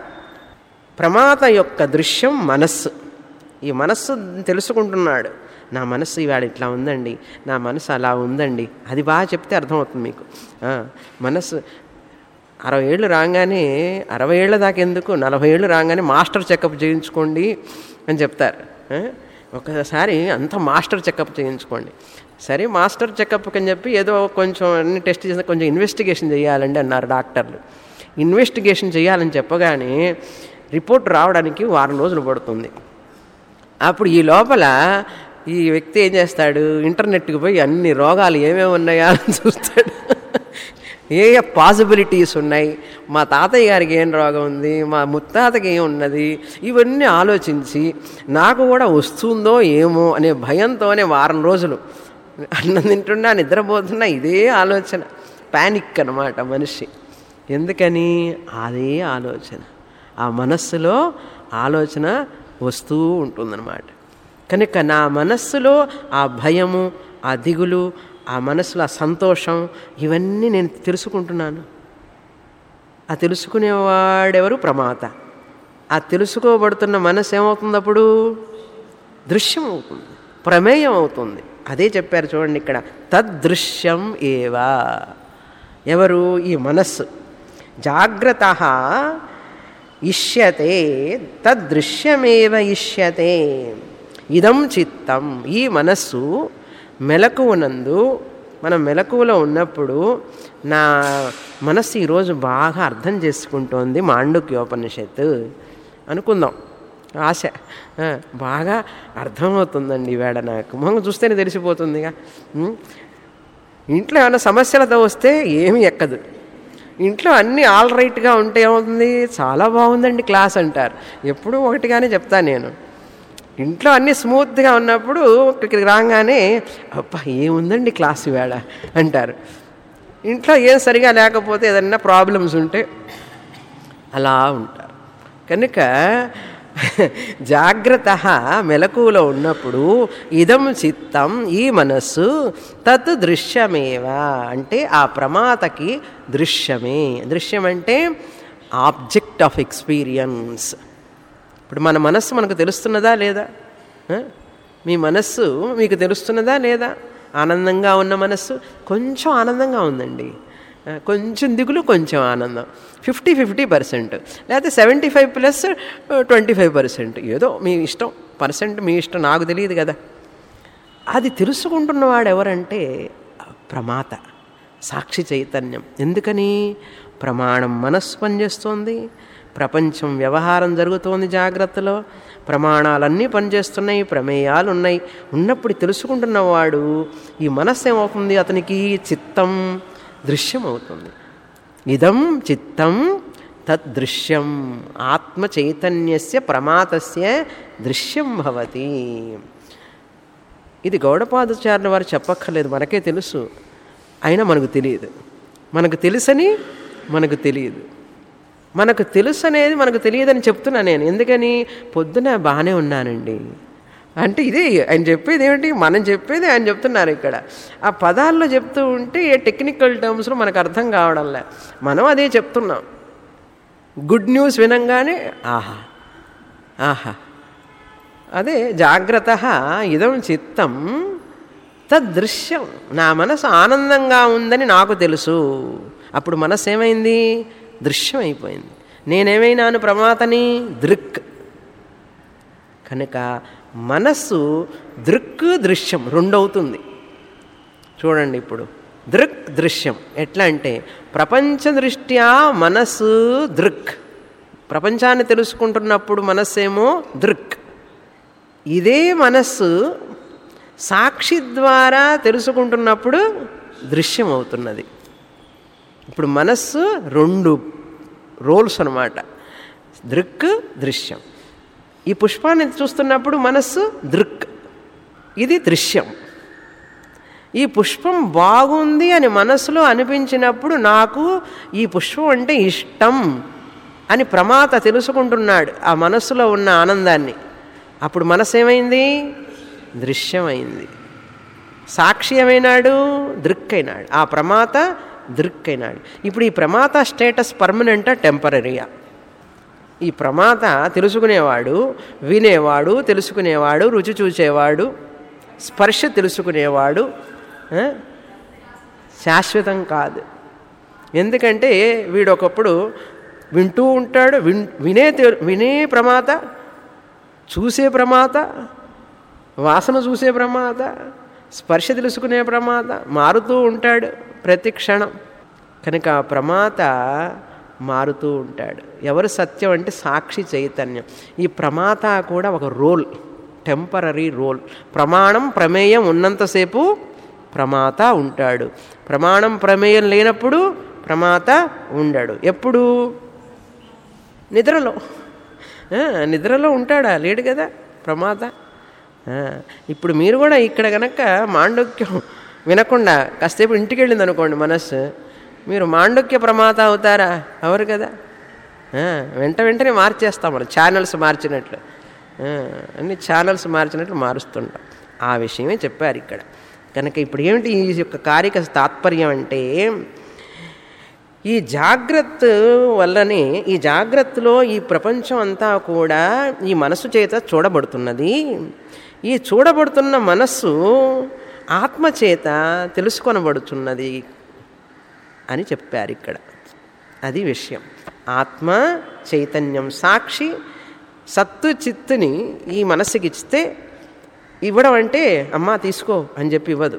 ప్రమాత యొక్క దృశ్యం మనస్సు ఈ మనస్సు తెలుసుకుంటున్నాడు నా మనస్సు ఇవాళ ఇట్లా ఉందండి నా మనస్సు అలా ఉందండి అది బాగా చెప్తే అర్థమవుతుంది మీకు ఆ, మనస్సు అరవై ఏళ్ళు రాగానే అరవై ఏళ్ళ దాకా ఎందుకు నలభై ఏళ్ళు రాగానే మాస్టర్ చెకప్ చేయించుకోండి అని చెప్తారు ఆ, ఒకసారి అంత మాస్టర్ చెకప్ చేయించుకోండి సరే మాస్టర్ చెకప్ అని చెప్పి ఏదో కొంచెం అన్ని టెస్ట్ చేసి కొంచెం ఇన్వెస్టిగేషన్ చేయాలండి అన్నారు డాక్టర్లు ఇన్వెస్టిగేషన్ చేయాలని చెప్పగానే రిపోర్ట్ రావడానికి వారం రోజులు పడుతుంది అప్పుడు ఈ లోపల ఈ వ్యక్తి ఏం చేస్తాడు ఇంటర్నెట్కి పోయి అన్ని రోగాలు ఏమేమి ఉన్నాయా అని చూస్తాడు ఏ ఏ పాసిబిలిటీస్ ఉన్నాయి మా తాతయ్య గారికి ఏం రోగం ఉంది మా ముత్తాతకి ఏం ఉన్నది ఇవన్నీ ఆలోచించి నాకు కూడా వస్తుందో ఏమో అనే భయంతోనే వారం రోజులు అన్నం తింటున్నా నిద్రపోతున్నా ఇదే ఆలోచన ప్యానిక్ అన్నమాట మనిషి ఎందుకని అదే ఆలోచన ఆ మనస్సులో ఆలోచన వస్తూ ఉంటుందన్నమాట కనుక నా మనస్సులో ఆ భయము ఆ దిగులు ఆ మనసులో ఆ సంతోషం ఇవన్నీ నేను తెలుసుకుంటున్నాను ఆ తెలుసుకునేవాడెవరు ప్రమాత ఆ తెలుసుకోబడుతున్న మనసు ఏమవుతుంది అప్పుడు దృశ్యం అవుతుంది ప్రమేయం అవుతుంది అదే చెప్పారు చూడండి ఇక్కడ తద్దృశ్యం ఏవా ఎవరు ఈ మనస్సు జాగ్రత్త ఇష్యతే తద్దృశ్యమేవ ఇష్యతే ఇదం చిత్తం ఈ మనస్సు మెలకువనందు మనం మెలకువలో ఉన్నప్పుడు నా మనస్సు ఈరోజు బాగా అర్థం చేసుకుంటోంది మాండుక్యోపనిషత్తు అనుకుందాం ఆశ ఆ, బాగా అర్థమవుతుందండి ఈవేళ నాకు మొహం చూస్తేనే తెలిసిపోతుందిగా ఉం? ఇంట్లో ఏమైనా సమస్యలతో వస్తే ఏమీ ఎక్కదు ఇంట్లో అన్నీ ఆల్ రైట్గా ఉంటే ఏమవుతుంది చాలా బాగుందండి క్లాస్ అంటారు ఎప్పుడూ ఒకటిగానే చెప్తాను నేను ఇంట్లో అన్నీ స్మూత్గా ఉన్నప్పుడు ఇక్కడికి రాగానే అబ్బా ఏముందండి క్లాస్ వేళ అంటారు ఇంట్లో ఏం సరిగా లేకపోతే ఏదన్నా ప్రాబ్లమ్స్ ఉంటే అలా ఉంటారు కనుక జాగ్రత్త మెలకువలో ఉన్నప్పుడు ఇదం చిత్తం ఈ మనస్సు తత్ దృశ్యమేవా అంటే ఆ ప్రమాతకి దృశ్యమే దృశ్యం అంటే ఆబ్జెక్ట్ ఆఫ్ ఎక్స్పీరియన్స్ ఇప్పుడు మన మనస్సు మనకు తెలుస్తున్నదా లేదా ఆ? మీ మనస్సు మీకు తెలుస్తున్నదా లేదా ఆనందంగా ఉన్న మనస్సు కొంచెం ఆనందంగా ఉందండి ఆ, కొంచెం దిగులు కొంచెం ఆనందం ఫిఫ్టీ ఫిఫ్టీ పర్సెంట్ లేకపోతే seventy five plus twenty five percent ఏదో మీ ఇష్టం పర్సెంట్ మీ ఇష్టం నాకు తెలియదు కదా అది తెలుసుకుంటున్నవాడు ఎవరంటే ప్రమాత సాక్షి చైతన్యం ఎందుకని ప్రమాణం మనస్సు పనిచేస్తోంది ప్రపంచం వ్యవహారం జరుగుతోంది జాగ్రత్తలో ప్రమాణాలన్నీ పనిచేస్తున్నాయి ప్రమేయాలు ఉన్నాయి ఉన్నప్పుడు తెలుసుకుంటున్నవాడు ఈ మనస్సు ఏమవుతుంది అతనికి చిత్తం దృశ్యం అవుతుంది ఇదం చిత్తం తద్దృశ్యం ఆత్మ చైతన్యస్య ప్రమాతస్య దృశ్యం భవతి ఇది గౌడపాదాచార్యుల వారు చెప్పక్కర్లేదు మనకే తెలుసు అయినా మనకు తెలియదు మనకు తెలుసని మనకు తెలియదు మనకు తెలుసు అనేది మనకు తెలియదని చెప్తున్నా నేను ఎందుకని పొద్దున బాగానే ఉన్నానండి అంటే ఇది ఆయన చెప్పేది ఏమిటి మనం చెప్పేది ఆయన చెప్తున్నారు ఇక్కడ ఆ పదాల్లో చెప్తూ ఉంటే ఏ టెక్నికల్ టర్మ్స్లో మనకు అర్థం కావడంలే మనం అదే చెప్తున్నాం గుడ్ న్యూస్ వినంగానే ఆహా ఆహా అదే జాగ్రత్త ఇదం చిత్తం తద్దృశ్యం నా మనసు ఆనందంగా ఉందని నాకు తెలుసు అప్పుడు మనసు ఏమైంది దృశ్యం అయిపోయింది నేనేమైనాను ప్రమాతని దృక్ కనుక మనస్సు దృక్ దృశ్యం రెండవుతుంది చూడండి ఇప్పుడు దృక్ దృశ్యం ఎట్లా అంటే ప్రపంచ దృష్ట్యా మనస్సు దృక్ ప్రపంచాన్ని తెలుసుకుంటున్నప్పుడు మనస్సేమో దృక్ ఇదే మనస్సు సాక్షి ద్వారా తెలుసుకుంటున్నప్పుడు దృశ్యం అవుతున్నది ఇప్పుడు మనస్సు రెండు రోల్స్ అనమాట దృక్ దృశ్యం ఈ పుష్పాన్ని చూస్తున్నప్పుడు మనస్సు దృక్ ఇది దృశ్యం ఈ పుష్పం బాగుంది అని మనసులో అనిపించినప్పుడు నాకు ఈ పుష్పం అంటే ఇష్టం అని ప్రమాత తెలుసుకుంటున్నాడు ఆ మనస్సులో ఉన్న ఆనందాన్ని అప్పుడు మనసు ఏమైంది దృశ్యమైంది సాక్షి ఏమైనాడు దృక్కైనాడు ఆ ప్రమాత దృక్కైనాడు ఇప్పుడు ఈ ప్రమాత స్టేటస్ పర్మనెంటా టెంపరీయా ఈ ప్రమాత తెలుసుకునేవాడు వినేవాడు తెలుసుకునేవాడు రుచి చూసేవాడు స్పర్శ తెలుసుకునేవాడు ఆ? శాశ్వతం కాదు ఎందుకంటే వీడు ఒకప్పుడు వింటూ ఉంటాడు విన్ వినే తె- వినే ప్రమాత చూసే ప్రమాత వాసన చూసే ప్రమాద స్పర్శ తెలుసుకునే ప్రమాద మారుతూ ఉంటాడు ప్రతి క్షణం కనుక ఆ ప్రమాత మారుతూ ఉంటాడు ఎవరు సత్యం అంటే సాక్షి చైతన్యం ఈ ప్రమాత కూడా ఒక రోల్ టెంపరీ రోల్ ప్రమాణం ప్రమేయం ఉన్నంతసేపు ప్రమాత ఉంటాడు ప్రమాణం ప్రమేయం లేనప్పుడు ప్రమాత ఉండడు ఎప్పుడు నిద్రలో ఆ, నిద్రలో ఉంటాడా లేడు కదా ప్రమాద ఆ, ఇప్పుడు మీరు కూడా ఇక్కడ గనక మాండక్యం వినకుండా కాసేపు ఇంటికి వెళ్ళింది అనుకోండి మనస్సు మీరు మాండక్య ప్రమాత అవుతారా అవరు కదా ఆ, వెంట వెంటనే మార్చేస్తాం మనం ఛానల్స్ మార్చినట్లు ఆ, అన్ని ఛానల్స్ మార్చినట్లు మారుస్తుంటాం ఆ విషయమే చెప్పారు ఇక్కడ కనుక ఇప్పుడు ఏమిటి ఈ యొక్క కారిక తాత్పర్యం అంటే ఈ జాగ్రత్త వల్లనే ఈ జాగ్రత్తలో ఈ ప్రపంచం అంతా కూడా ఈ మనస్సు చేత చూడబడుతున్నది ఈ చూడబడుతున్న మనస్సు ఆత్మ చేత తెలుసుకొనబడుతున్నది అని చెప్పారు ఇక్కడ అది విషయం ఆత్మ చైతన్యం సాక్షి సత్తు చిత్తుని ఈ మనస్సుకి ఇస్తే ఇవ్వడం అంటే అమ్మా తీసుకో అని చెప్పి ఇవ్వదు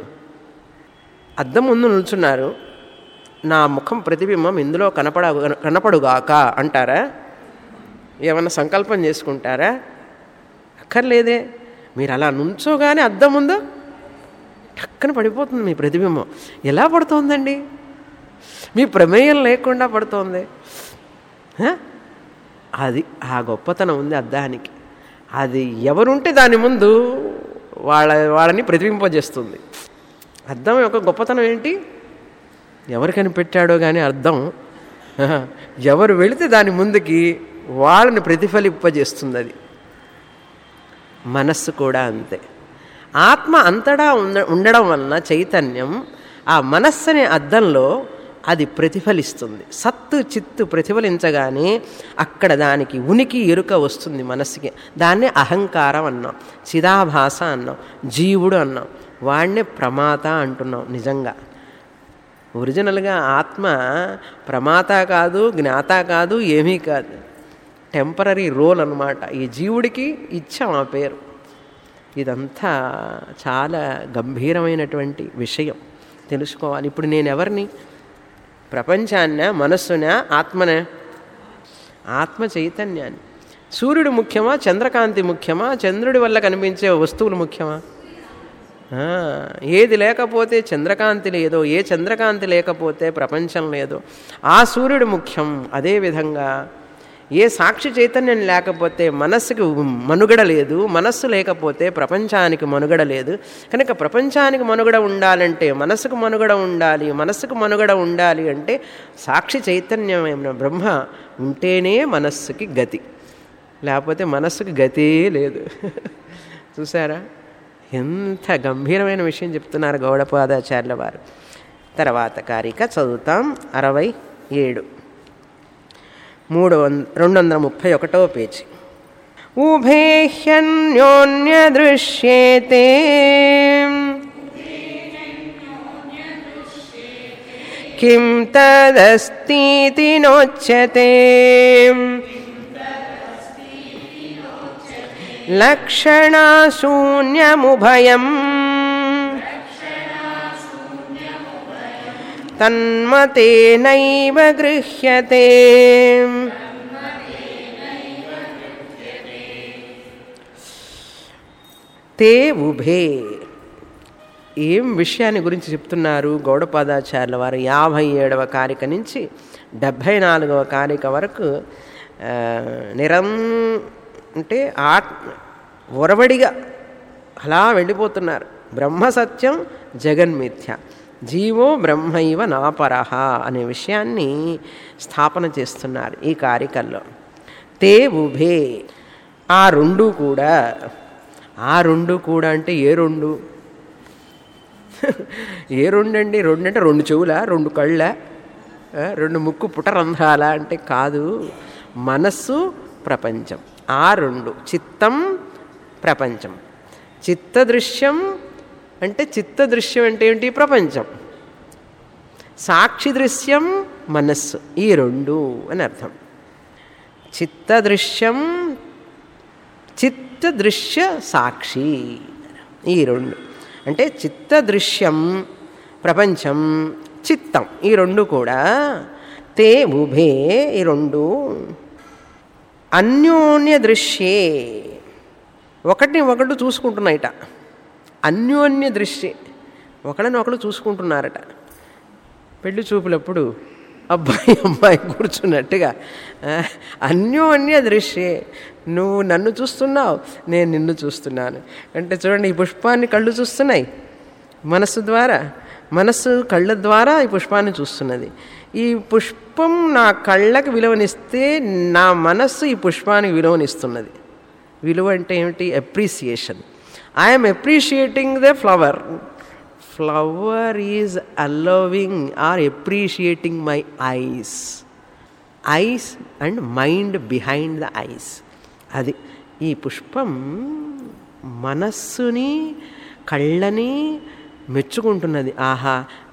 అద్దం ముందు నిల్చున్నారు నా ముఖం ప్రతిబింబం ఇందులో కనపడ కనపడుగాక అంటారా ఏమన్నా సంకల్పం చేసుకుంటారా అక్కర్లేదే మీరు అలా నుంచోగానే అద్దం ముందు టక్కన పడిపోతుంది మీ ప్రతిబింబం ఎలా పడుతోందండి మీ ప్రమేయం లేకుండా పడుతోంది హ? అది ఆ గొప్పతనం ఉంది అద్దానికి అది ఎవరుంటే దాని ముందు వాళ్ళ వాళ్ళని ప్రతిబింపజేస్తుంది అద్దం యొక్క గొప్పతనం ఏంటి ఎవరు కనిపెట్టాడో కానీ అర్థం ఆహా, ఎవరు వెళితే దాని ముందుకి వాళ్ళని ప్రతిఫలింపజేస్తుంది అది మనస్సు కూడా అంతే ఆత్మ అంతటా ఉండ ఉండడం వలన చైతన్యం ఆ మనస్సు అనే అద్దంలో అది ప్రతిఫలిస్తుంది సత్తు చిత్తు ప్రతిఫలించగానే అక్కడ దానికి ఉనికి ఎరుక వస్తుంది మనస్సుకి దాన్నే అహంకారం అన్నాం చిదాభాస అన్నాం జీవుడు అన్నాం వాడినే ప్రమాత అంటున్నాం నిజంగా ఒరిజినల్గా ఆత్మ ప్రమాత కాదు జ్ఞాత కాదు ఏమీ కాదు టెంపరీ రోల్ అన్నమాట ఈ జీవుడికి ఇచ్చాం ఆ పేరు ఇదంతా చాలా గంభీరమైనటువంటి విషయం తెలుసుకోవాలి ఇప్పుడు నేను ఎవరిని ప్రపంచాన్న మనస్సున ఆత్మనే ఆత్మ చైతన్యాన్ని సూర్యుడు ముఖ్యమా చంద్రకాంతి ముఖ్యమా చంద్రుడి వల్ల కనిపించే వస్తువులు ముఖ్యమా ఆ, ఏది లేకపోతే చంద్రకాంతి లేదో ఏ చంద్రకాంతి లేకపోతే ప్రపంచం లేదో ఆ సూర్యుడు ముఖ్యం అదేవిధంగా ఏ సాక్షి చైతన్యం లేకపోతే మనస్సుకి మనుగడ లేదు మనస్సు లేకపోతే ప్రపంచానికి మనుగడ లేదు కనుక ప్రపంచానికి మనుగడ ఉండాలంటే మనస్సుకు మనుగడ ఉండాలి మనస్సుకు మనుగడ ఉండాలి అంటే సాక్షి చైతన్యమైన బ్రహ్మ ఉంటేనే మనస్సుకి గతి లేకపోతే మనస్సుకి గతే లేదు చూసారా ఎంత గంభీరమైన విషయం చెప్తున్నారు గౌడపాదాచార్యుల వారు తర్వాత కారిక చదువుతాం అరవై ఏడు మూడు వంద రెండు వందల ముప్పై ఒకటో పేజీ ఉభేహ్యన్యోన్య దృశ్యేతే కిం తదస్తీతి నోచ్యతే లక్షణశూన్యముభయం తన్మతేనైవ గృహ్యతే తే ఉభే ఏం విషయాన్ని గురించి చెప్తున్నారు గౌడపాదాచార్యుల వారు యాభై ఏడవ కారిక నుంచి డెబ్భై నాలుగవ కారిక వరకు ఆ, నిరం అంటే ఆ ఒరవడిగా అలా వెళ్ళిపోతున్నారు బ్రహ్మ సత్యం జగన్మిథ్య జీవో బ్రహ్మైవ నాపరహ అనే విషయాన్ని స్థాపన చేస్తున్నారు ఈ కారికల్లో తే ఉభే ఆ రెండు కూడా ఆ రెండు కూడా అంటే ఏ రెండు ఏ రెండు అండి రెండు అంటే రెండు చెవుల రెండు కళ్ళ ఆ, రెండు ముక్కు పుటరంధ్రాల అంటే కాదు మనస్సు ప్రపంచం ఆ రెండు చిత్తం ప్రపంచం చిత్తదృశ్యం అంటే చిత్తదృశ్యం అంటే ఏంటి ప్రపంచం సాక్షి దృశ్యం మనస్సు ఈ రెండు అని అర్థం చిత్తదృశ్యం చిత్తదృశ్య సాక్షి ఈ రెండు అంటే చిత్తదృశ్యం ప్రపంచం చిత్తం ఈ రెండు కూడా తే ఉభే ఈ రెండు అన్యోన్య దృశ్యే ఒకటిని ఒకటి చూసుకుంటున్నాయిట అన్యోన్య దృశ్యే ఒకళ్ళని ఒకళ్ళు చూసుకుంటున్నారట పెళ్లి చూపులప్పుడు అబ్బాయి అమ్మాయి కూర్చున్నట్టుగా ఆ, అన్యోన్య దృశ్యే నువ్వు నన్ను చూస్తున్నావు నేను నిన్ను చూస్తున్నాను అంటే చూడండి ఈ పుష్పాన్ని కళ్ళు చూస్తున్నాయి మనస్సు ద్వారా మనస్సు కళ్ళ ద్వారా ఈ పుష్పాన్ని చూస్తున్నది ఈ పుష్పం నా కళ్ళకి విలువనిస్తే నా మనస్సు ఈ పుష్పానికి విలువనిస్తున్నది విలువ అంటే ఏమిటి appreciation I'm appreciating the flower flower is allowing or appreciating my eyes eyes and mind behind the eyes అది ఈ పుష్పం మనస్సుని కళ్ళని మెచ్చుకుంటున్నది ఆహా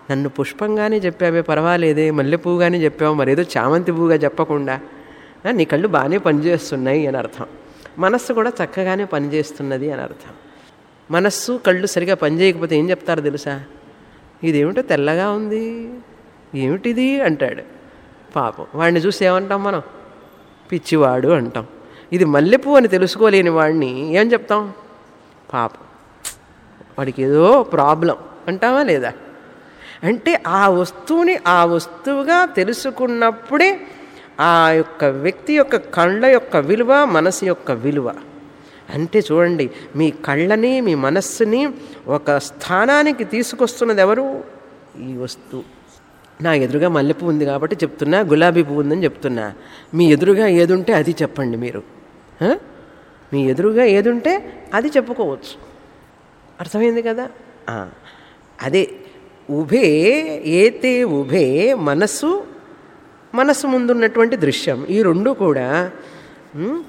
నన్ను పుష్పంగానే చెప్పావే పర్వాలేదే మల్లెపువ్వుగానే చెప్పావు మరేదో చామంతి పువ్వుగా చెప్పకుండా ఆ, నీ కళ్ళు బాగానే పనిచేస్తున్నాయి అని అర్థం మనస్సు కూడా చక్కగానే పనిచేస్తున్నది అని అర్థం మనస్సు కళ్ళు సరిగా పనిచేయకపోతే ఏం చెప్తారో తెలుసా ఇదేమిటో తెల్లగా ఉంది ఏమిటిది అంటాడు పాపం వాడిని చూసి ఏమంటాం మనం పిచ్చివాడు అంటాం ఇది మల్లెపువ్వు అని తెలుసుకోలేని వాడిని ఏం చెప్తాం పాపం వాడికి ఏదో ప్రాబ్లం అంటావా లేదా అంటే ఆ వస్తువుని ఆ వస్తువుగా తెలుసుకున్నప్పుడే ఆ యొక్క వ్యక్తి యొక్క కళ్ళ యొక్క విలువ మనసు యొక్క విలువ అంటే చూడండి మీ కళ్ళని మీ మనస్సుని ఒక స్థానానికి తీసుకొస్తున్నది ఎవరు ఈ వస్తువు నా ఎదురుగా మల్లెపూ ఉంది కాబట్టి చెప్తున్నా గులాబీ పువ్వు ఉందని చెప్తున్నా మీ ఎదురుగా ఏదుంటే అది చెప్పండి మీరు ఆ? మీ ఎదురుగా ఏదుంటే అది చెప్పుకోవచ్చు అర్థమైంది కదా ఆ, అదే ఉభే ఏతే ఉభే మనస్సు మనస్సు ముందున్నటువంటి దృశ్యం ఈ రెండు కూడా ఉమ్,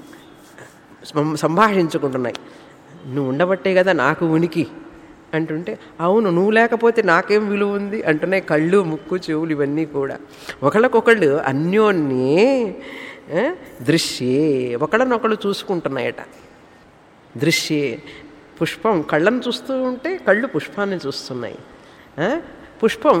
సం- సంభాషించుకుంటున్నాయి నువ్వు ఉండబట్టే కదా నాకు ఉనికి అంటుంటే అవును నువ్వు లేకపోతే నాకేం విలువ ఉంది అంటున్నాయి కళ్ళు ముక్కు చెవులు ఇవన్నీ కూడా ఒకళ్ళకొకళ్ళు అన్యోన్యే ఆ, దృశ్యే ఒకళ్ళనొకళ్ళు చూసుకుంటున్నాయట దృశ్యే పుష్పం కళ్ళను చూస్తూ ఉంటే కళ్ళు పుష్పాన్ని చూస్తున్నాయి ఆ? పుష్పం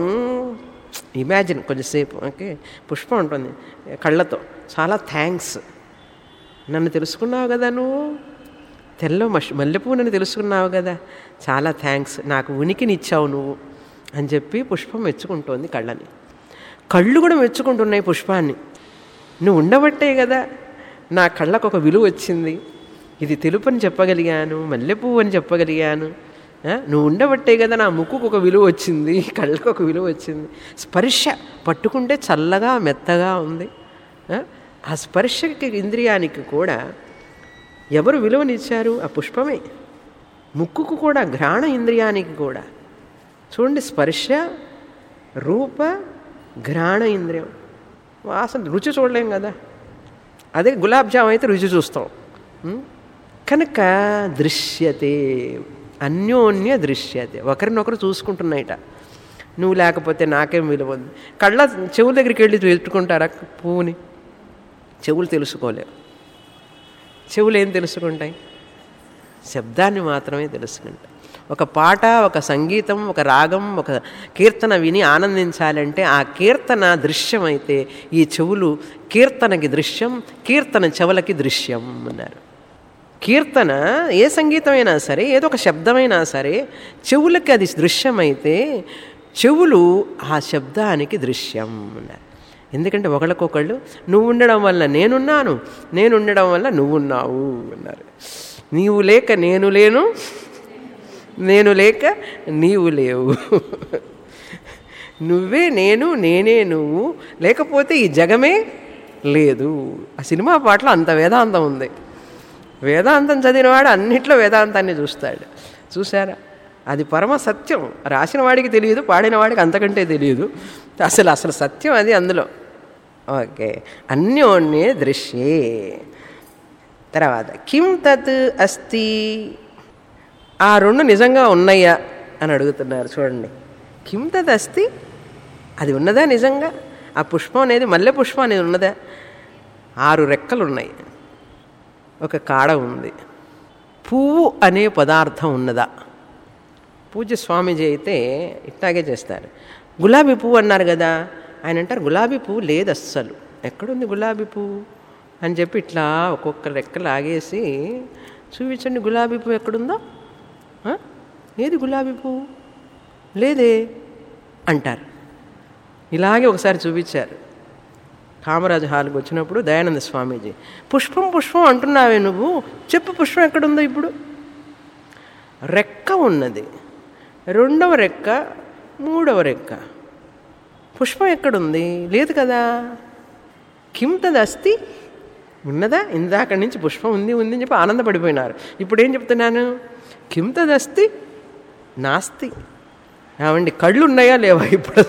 ఇమాజిన్ కొంచెంసేపు ఓకే పుష్పం ఉంటుంది కళ్ళతో చాలా థ్యాంక్స్ నన్ను తెలుసుకున్నావు కదా నువ్వు తెల్ల మష్ మల్లెపూనని తెలుసుకున్నావు కదా చాలా థ్యాంక్స్ నాకు ఉనికినిచ్చావు నువ్వు అని చెప్పి పుష్పం మెచ్చుకుంటోంది కళ్ళని కళ్ళు కూడా మెచ్చుకుంటున్నాయి పుష్పాన్ని నువ్వు ఉండబట్టే కదా నా కళ్ళకు ఒక విలువ వచ్చింది ఇది తెలుపు అని చెప్పగలిగాను మల్లెపువ్వు అని చెప్పగలిగాను ఆ, నువ్వు ఉండబట్టే కదా నా ముక్కుకు ఒక విలువ వచ్చింది కళ్ళకు ఒక విలువ వచ్చింది స్పర్శ పట్టుకుంటే చల్లగా మెత్తగా ఉంది ఆ, ఆ స్పర్శకి ఇంద్రియానికి కూడా ఎవరు విలువనిచ్చారు ఆ పుష్పమే ముక్కుకు కూడా ఘ్రాణ ఇంద్రియానికి కూడా చూడండి స్పర్శ రూప ఘ్రాణ ఇంద్రియం వాసన రుచి చూడలేం కదా అదే గులాబ్ జామ్ అయితే రుచి చూస్తాం ఉం? కనుక దృశ్యతే అన్యోన్య దృశ్యతే ఒకరినొకరు చూసుకుంటున్నాయిట నువ్వు లేకపోతే నాకేం విలువ ఉంది కళ్ళ చెవుల దగ్గరికి వెళ్ళి పెట్టుకుంటారా పువ్వుని చెవులు తెలుసుకోలేవు చెవులు ఏం తెలుసుకుంటాయి శబ్దాన్ని మాత్రమే తెలుసుకుంటాయి ఒక పాట ఒక సంగీతం ఒక రాగం ఒక కీర్తన విని ఆనందించాలంటే ఆ కీర్తన దృశ్యమైతే ఈ చెవులు కీర్తనకి దృశ్యం కీర్తన చెవులకి దృశ్యం అన్నారు కీర్తన ఏ సంగీతమైనా సరే ఏదో ఒక శబ్దమైనా సరే చెవులకి అది దృశ్యమైతే చెవులు ఆ శబ్దానికి దృశ్యం అన్నారు ఎందుకంటే ఒకళ్ళకొకళ్ళు నువ్వు ఉండడం వల్ల నేనున్నాను నేను ఉండడం వల్ల నువ్వున్నావు అన్నారు నీవు లేక నేను లేను నేను లేక నీవు లేవు నువ్వే నేను నేనే నువ్వు లేకపోతే ఈ జగమే లేదు ఆ సినిమా పాటలో అంత వేదాంతం ఉంది వేదాంతం చదివినవాడు అన్నిట్లో వేదాంతాన్ని చూస్తాడు చూసారా అది పరమ సత్యం రాసిన వాడికి తెలియదు పాడిన వాడికి అంతకంటే తెలియదు అసలు అసలు సత్యం అది అందులో ఓకే అన్యోన్యే దృశ్యే తర్వాత కిం తత్ అస్తి ఆ రెండు నిజంగా ఉన్నాయా అని అడుగుతున్నారు చూడండి కిం తత్ అస్తి అది ఉన్నదా నిజంగా ఆ పుష్పం అనేది మల్లె పుష్పం అనేది ఉన్నదా ఆరు రెక్కలు ఉన్నాయి ఒక కాడ ఉంది పువ్వు అనే పదార్థం ఉన్నదా పూజ్య స్వామీజీ అయితే ఇట్లాగే చేస్తారు గులాబీ పువ్వు అన్నారు కదా ఆయన అంటారు గులాబీ పువ్వు లేదు అస్సలు ఎక్కడుంది గులాబీ పువ్వు అని చెప్పి ఇట్లా ఒక్కొక్క రెక్క లాగేసి చూపించండి గులాబీ పువ్వు ఎక్కడుందో ఆ? ఏది గులాబీ పువ్వు లేదే అంటారు ఇలాగే ఒకసారి చూపించారు కామరాజు హాల్కి వచ్చినప్పుడు దయానంద స్వామీజీ పుష్పం పుష్పం అంటున్నావే నువ్వు చెప్పు పుష్పం ఎక్కడుందో ఇప్పుడు రెక్క ఉన్నది రెండవ రెక్క మూడవ రెక్క పుష్పం ఎక్కడుంది లేదు కదా కిం తదస్తి ఉన్నదా ఇందాక నుంచి పుష్పం ఉంది ఉంది అని చెప్పి ఆనందపడిపోయినారు ఇప్పుడు ఏం చెప్తున్నాను కిం తదస్తి నాస్తి ఏమండి కళ్ళు ఉన్నాయా లేవా ఇప్పుడు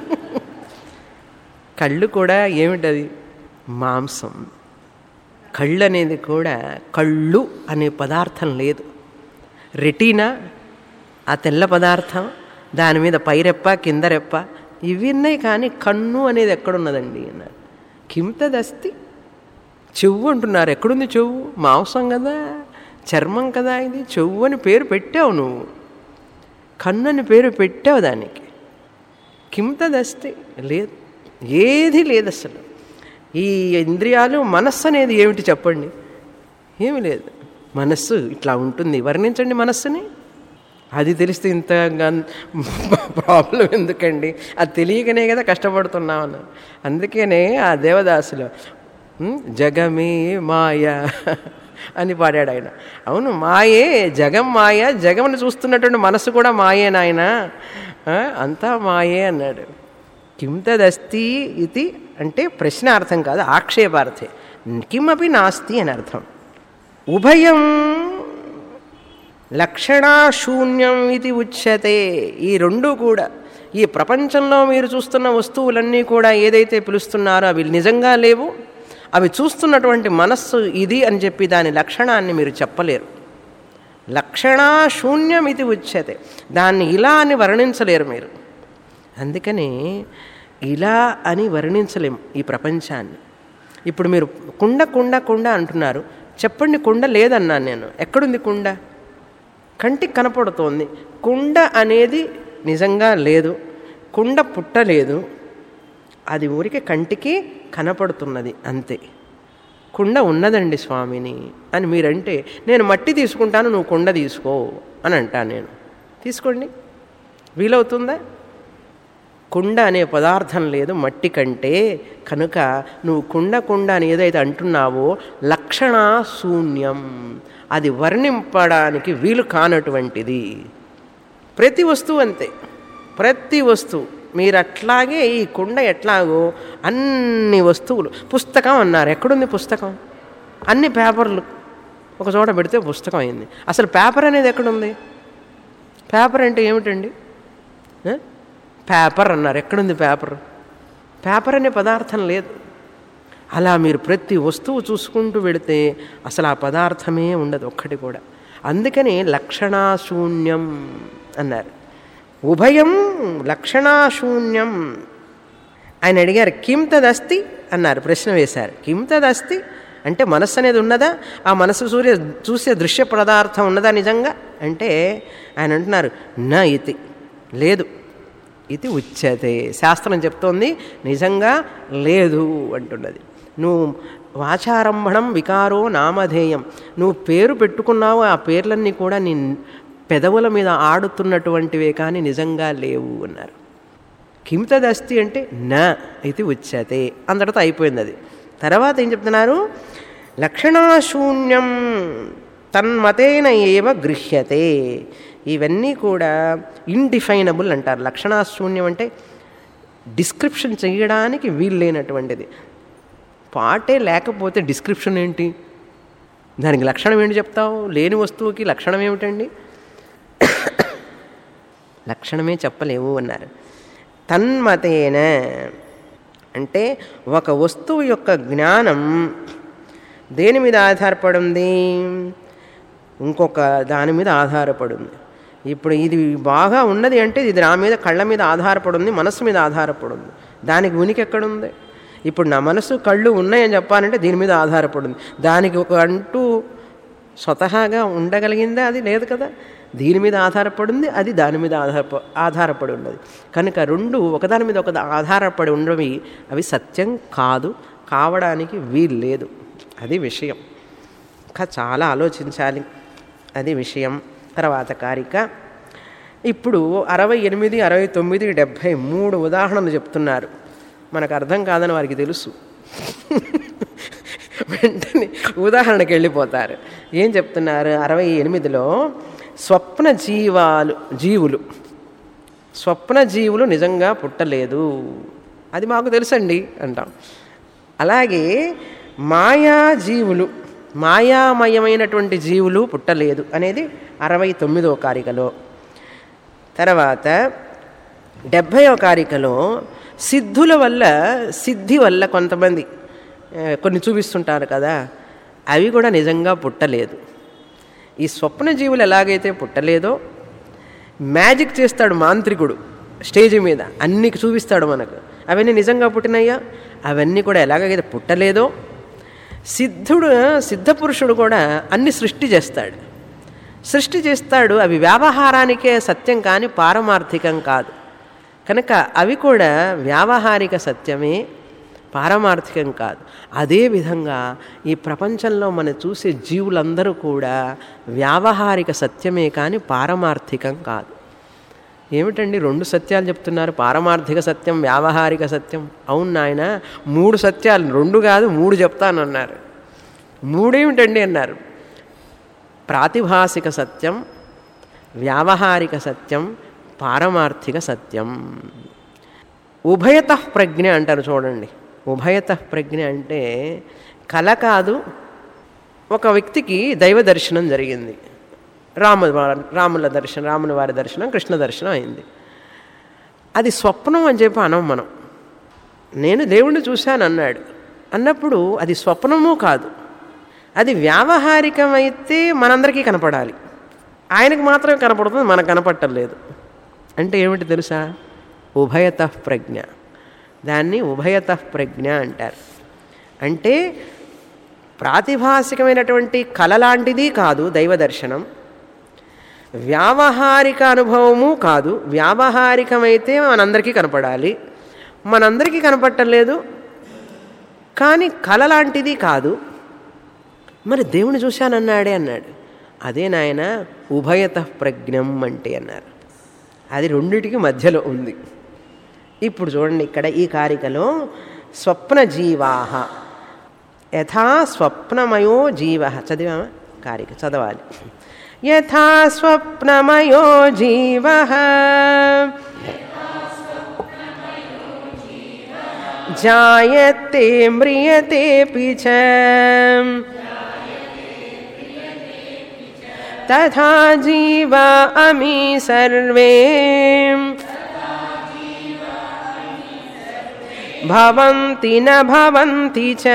కళ్ళు కూడా ఏమిటది మాంసం కళ్ళు అనేది కూడా కళ్ళు అనే పదార్థం లేదు రెటీనా ఆ తెల్ల పదార్థం దాని మీద పైరెప్ప కింద రెప్ప ఇవి ఉన్నాయి కానీ కన్ను అనేది ఎక్కడున్నదండి అన్నారు కింతదస్తి చెవు అంటున్నారు ఎక్కడుంది చెవు మాంసం కదా చర్మం కదా ఇది చెవు అని పేరు పెట్టావు నువ్వు కన్ను అని పేరు పెట్టావు దానికి కింతదస్తి లేదు ఏది లేదు అసలు ఈ ఇంద్రియాలు మనస్సు అనేది ఏమిటి చెప్పండి ఏమి లేదు మనస్సు ఇట్లా ఉంటుంది వర్ణించండి మనస్సుని అది తెలిస్తే ఇంత ప్రాబ్లం ఎందుకండి అది తెలియకనే కదా కష్టపడుతున్నామని అందుకనే ఆ దేవదాసులో ఉమ్, జగమే మాయ అని పాడాడు ఆయన అవును మాయే జగం మాయ జగమును చూస్తున్నటువంటి మనసు కూడా మాయే నాయన ఆ, అంతా మాయే అన్నాడు కింతదస్తి ఇది అంటే ప్రశ్నార్థం కాదు ఆక్షేపార్థే కిమపి నాస్తి అని అర్థం ఉభయం లక్షణాశూన్యం ఇది ఉచ్యతే ఈ రెండు కూడా ఈ ప్రపంచంలో మీరు చూస్తున్న వస్తువులన్నీ కూడా ఏదైతే పిలుస్తున్నారో అవి నిజంగా లేవు అవి చూస్తున్నటువంటి మనస్సు ఇది అని చెప్పి దాని లక్షణాన్ని మీరు చెప్పలేరు లక్షణాశూన్యం ఇది ఉచ్యతే దాన్ని ఇలా అని వర్ణించలేరు మీరు అందుకని ఇలా అని వర్ణించలేం ఈ ప్రపంచాన్ని ఇప్పుడు మీరు కుండ కుండ కుండ అంటున్నారు చెప్పండి కుండ లేదన్నాను నేను ఎక్కడుంది కుండ కంటికి కనపడుతోంది కుండ అనేది నిజంగా లేదు కుండ పుట్టలేదు అది ఊరికి కంటికి కనపడుతున్నది అంతే కుండ ఉన్నదండి స్వామిని అని మీరంటే నేను మట్టి తీసుకుంటాను నువ్వు కుండ తీసుకో అని అంటాను నేను తీసుకోండి వీలవుతుందా కుండ అనే పదార్థం లేదు మట్టి కంటే కనుక నువ్వు కుండ కుండ అని ఏదైతే అంటున్నావో లక్షణ శూన్యం అది వర్ణింపడానికి వీలు కానటువంటిది ప్రతి వస్తువు అంతే ప్రతి వస్తువు మీరు అట్లాగే ఈ కుండ ఎట్లాగో అన్ని వస్తువులు పుస్తకం అన్నారు ఎక్కడుంది పుస్తకం అన్ని పేపర్లు ఒక చోట పెడితే పుస్తకం అయింది అసలు పేపర్ అనేది ఎక్కడుంది పేపర్ అంటే ఏమిటండి ఆ? పేపర్ అన్నారు ఎక్కడుంది పేపర్ పేపర్ అనే పదార్థం లేదు అలా మీరు ప్రతి వస్తువు చూసుకుంటూ వెళితే అసలు ఆ పదార్థమే ఉండదు ఒక్కటి కూడా అందుకని లక్షణాశూన్యం అన్నారు ఉభయం లక్షణాశూన్యం ఆయన అడిగారు కిం తదస్తి అన్నారు ప్రశ్న వేశారు కిం తదస్తి అంటే మనస్సు అనేది ఉన్నదా ఆ మనసు సూర్య చూసే దృశ్య పదార్థం ఉన్నదా నిజంగా అంటే ఆయన అంటున్నారు నా ఇతి లేదు ఇది ఉచ్యతే శాస్త్రం చెప్తోంది నిజంగా లేదు అంటున్నది నువ్వు వాచారంభణం వికారో నామధేయం నువ్వు పేరు పెట్టుకున్నావు ఆ పేర్లన్నీ కూడా నీ పెదవుల మీద ఆడుతున్నటువంటివే కానీ నిజంగా లేవు అన్నారు కింతదస్తి అంటే నా ఇది ఉచ్యతే అందరితో అయిపోయింది అది తర్వాత ఏం చెప్తున్నారు లక్షణాశూన్యం తన్మతేన ఏవ గృహ్యతే ఇవన్నీ కూడా ఇండిఫైనబుల్ అంటారు లక్షణాశూన్యం అంటే డిస్క్రిప్షన్ చేయడానికి వీలు లేనటువంటిది పాటే లేకపోతే డిస్క్రిప్షన్ ఏంటి దానికి లక్షణం ఏంటి చెప్తావు లేని వస్తువుకి లక్షణం ఏమిటండి లక్షణమే చెప్పలేవు అన్నారు తన్మతేన అంటే ఒక వస్తువు యొక్క జ్ఞానం దేని మీద ఆధారపడింది ఇంకొక దాని మీద ఆధారపడింది ఇప్పుడు ఇది బాగా ఉన్నది అంటే ఇది నా మీద కళ్ళ మీద ఆధారపడింది మనస్సు మీద ఆధారపడింది దానికి ఉనికి ఎక్కడుంది ఇప్పుడు నా మనసు కళ్ళు ఉన్నాయని చెప్పాలంటే దీని మీద ఆధారపడింది దానికి ఒక అంటూ స్వతహాగా ఉండగలిగిందా అది లేదు కదా దీని మీద ఆధారపడింది అది దాని మీద ఆధారప ఆధారపడి ఉన్నది కనుక రెండు ఒకదాని మీద ఒక ఆధారపడి ఉన్నవి అవి సత్యం కాదు కావడానికి వీలు లేదు అది విషయం ఇంకా చాలా ఆలోచించాలి అది విషయం తర్వాత కారిక ఇప్పుడు అరవై ఎనిమిది అరవై తొమ్మిది డెబ్భై మూడు ఉదాహరణలు చెప్తున్నారు మనకు అర్థం కాదని వారికి తెలుసు వెంటనే ఉదాహరణకి వెళ్ళిపోతారు ఏం చెప్తున్నారు అరవై ఎనిమిదిలో స్వప్న జీవాలు జీవులు స్వప్న జీవులు నిజంగా పుట్టలేదు అది మాకు తెలుసండి అంటాం అలాగే మాయా జీవులు మాయామయమైనటువంటి జీవులు పుట్టలేదు అనేది అరవై తొమ్మిదో కారికలో తర్వాత డెబ్భైవ కారికలో సిద్ధుల వల్ల సిద్ధి వల్ల కొంతమంది ఆ, కొన్ని చూపిస్తుంటారు కదా అవి కూడా నిజంగా పుట్టలేదు ఈ స్వప్న జీవులు ఎలాగైతే పుట్టలేదో మ్యాజిక్ చేస్తాడు మాంత్రికుడు స్టేజ్ మీద అన్ని చూపిస్తాడు మనకు అవన్నీ నిజంగా పుట్టినాయా అవన్నీ కూడా ఎలాగైతే పుట్టలేదో సిద్ధుడు సిద్ధపురుషుడు కూడా అన్ని సృష్టి చేస్తాడు సృష్టి చేస్తాడు అవి వ్యావహారానికే సత్యం కానీ పారమార్థికం కాదు కనుక అవి కూడా వ్యావహారిక సత్యమే పారమార్థికం కాదు అదేవిధంగా ఈ ప్రపంచంలో మనం చూసే జీవులందరూ కూడా వ్యావహారిక సత్యమే కానీ పారమార్థికం కాదు ఏమిటండి రెండు సత్యాలు చెప్తున్నారు పారమార్థిక సత్యం వ్యావహారిక సత్యం అవును నాయన మూడు సత్యాలు రెండు కాదు మూడు చెప్తానన్నారు మూడేమిటండి అన్నారు ప్రాతిభాసిక సత్యం వ్యావహారిక సత్యం పారమార్థిక సత్యం ఉభయత ప్రజ్ఞ అంటారు చూడండి ఉభయత ప్రజ్ఞ అంటే కళ కాదు ఒక వ్యక్తికి దైవ దర్శనం జరిగింది రాము రాముల దర్శనం రాముల వారి దర్శనం కృష్ణ దర్శనం అయింది అది స్వప్నం అని చెప్పి అనం మనం నేను దేవుణ్ణి చూశాను అన్నాడు అన్నప్పుడు అది స్వప్నము కాదు అది వ్యావహారికమైతే మనందరికీ కనపడాలి ఆయనకు మాత్రమే కనపడుతుంది మనకు కనపట్టలేదు అంటే ఏమిటి తెలుసా ఉభయత ప్రజ్ఞ దాన్ని ఉభయత ప్రజ్ఞ అంటారు అంటే ప్రాతిభాసికమైనటువంటి కళ లాంటిది కాదు దైవ దర్శనం వ్యావహారిక అనుభవము కాదు వ్యావహారికమైతే మనందరికీ కనపడాలి మనందరికీ కనపట్టలేదు కానీ కళ లాంటిది కాదు మరి దేవుని చూశానన్నాడే అన్నాడు అదే నాయన ఉభయత ప్రజ్ఞం అంటే అన్నారు అది రెండిటికి మధ్యలో ఉంది ఇప్పుడు చూడండి ఇక్కడ ఈ కారికలో స్వప్న జీవాహ యథా స్వప్నమయో జీవ చదివామా కారిక చదవాలి యథా స్వప్నమయో జీవ జాయతే మ్రియతేపి చ తథా జీవ అమి సర్వే భవంతి న భవంతి చ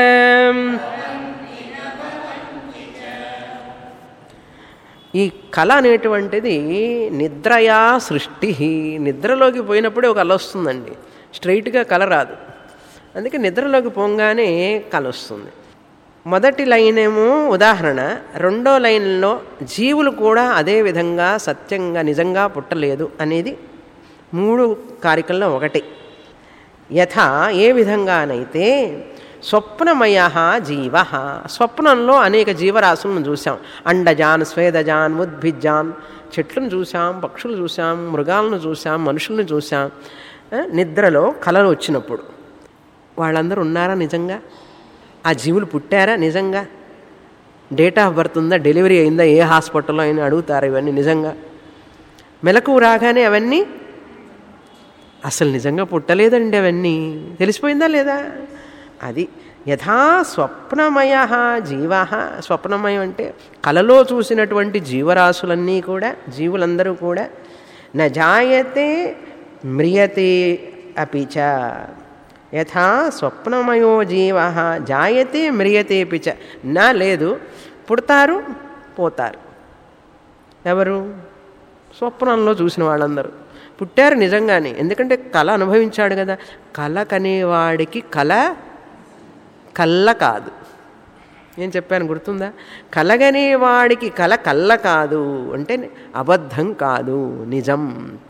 ఈ కళ అనేటువంటిది నిద్రయా సృష్టి నిద్రలోకి పోయినప్పుడే ఒక కళ వస్తుందండి స్ట్రైట్గా కళ రాదు అందుకే నిద్రలోకి పోగానే కళ వస్తుంది మొదటి లైన్ ఏమో ఉదాహరణ రెండో లైన్లో జీవులు కూడా అదే విధంగా సత్యంగా నిజంగా పుట్టలేదు అనేది మూడు కారికల్లో ఒకటి యథ ఏ విధంగానైతే స్వప్నమయ జీవ స్వప్నంలో అనేక జీవరాశులను చూసాం అండజాన్ స్వేదజాన్ ఉద్భిజాన్ చెట్లను చూసాం పక్షులు చూసాం మృగాలను చూసాం మనుషులను చూసాం నిద్రలో కళలు వచ్చినప్పుడు వాళ్ళందరూ ఉన్నారా నిజంగా ఆ జీవులు పుట్టారా నిజంగా డేట్ ఆఫ్ బర్త్ ఉందా డెలివరీ అయిందా ఏ హాస్పిటల్లో అయినా అడుగుతారు ఇవన్నీ నిజంగా మెలకు రాగానే అవన్నీ అసలు నిజంగా పుట్టలేదండి అవన్నీ తెలిసిపోయిందా లేదా అది యథా స్వప్నమయ జీవ స్వప్నమయం అంటే కలలో చూసినటువంటి జీవరాశులన్నీ కూడా జీవులందరూ కూడా న జాయతే మ్రియతే అపిచ యథా స్వప్నమయో జీవ జాయతే మ్రియతే పిచ నా లేదు పుడతారు పోతారు ఎవరు స్వప్నంలో చూసిన వాళ్ళందరూ పుట్టారు నిజంగానే ఎందుకంటే కళ అనుభవించాడు కదా కళ కనేవాడికి కళ కళ్ళ కాదు నేను చెప్పాను గుర్తుందా కలగనేవాడికి కళ కళ్ళ కాదు అంటే అబద్ధం కాదు నిజం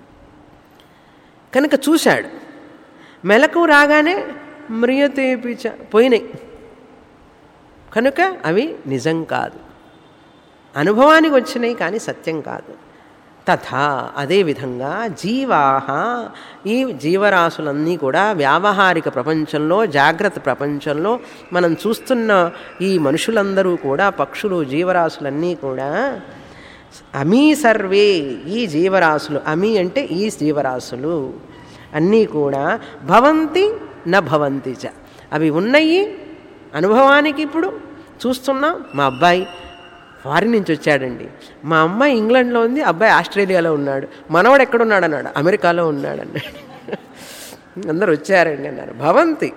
కనుక చూశాడు మెలకు రాగానే మ్రియతేపిచ పోయినాయి కనుక అవి నిజం కాదు అనుభవానికి వచ్చినాయి కానీ సత్యం కాదు తథా అదేవిధంగా జీవాహ ఈ జీవరాశులన్నీ కూడా వ్యావహారిక ప్రపంచంలో జాగ్రత్త ప్రపంచంలో మనం చూస్తున్న ఈ మనుషులందరూ కూడా పక్షులు జీవరాశులన్నీ కూడా అమీ సర్వే ఈ జీవరాశులు అమీ అంటే ఈ జీవరాశులు అన్నీ కూడా భవంతి న భవంతి చ అవి ఉన్నాయి అనుభవానికి ఇప్పుడు చూస్తున్నాం మా అబ్బాయి ఫారిన్ నుంచి వచ్చాడండి మా అమ్మాయి ఇంగ్లాండ్లో ఉంది అబ్బాయి ఆస్ట్రేలియాలో ఉన్నాడు మనవాడు ఎక్కడున్నాడు అన్నాడు అమెరికాలో ఉన్నాడు అన్నాడు అందరు వచ్చారండి అన్నారు భవంతి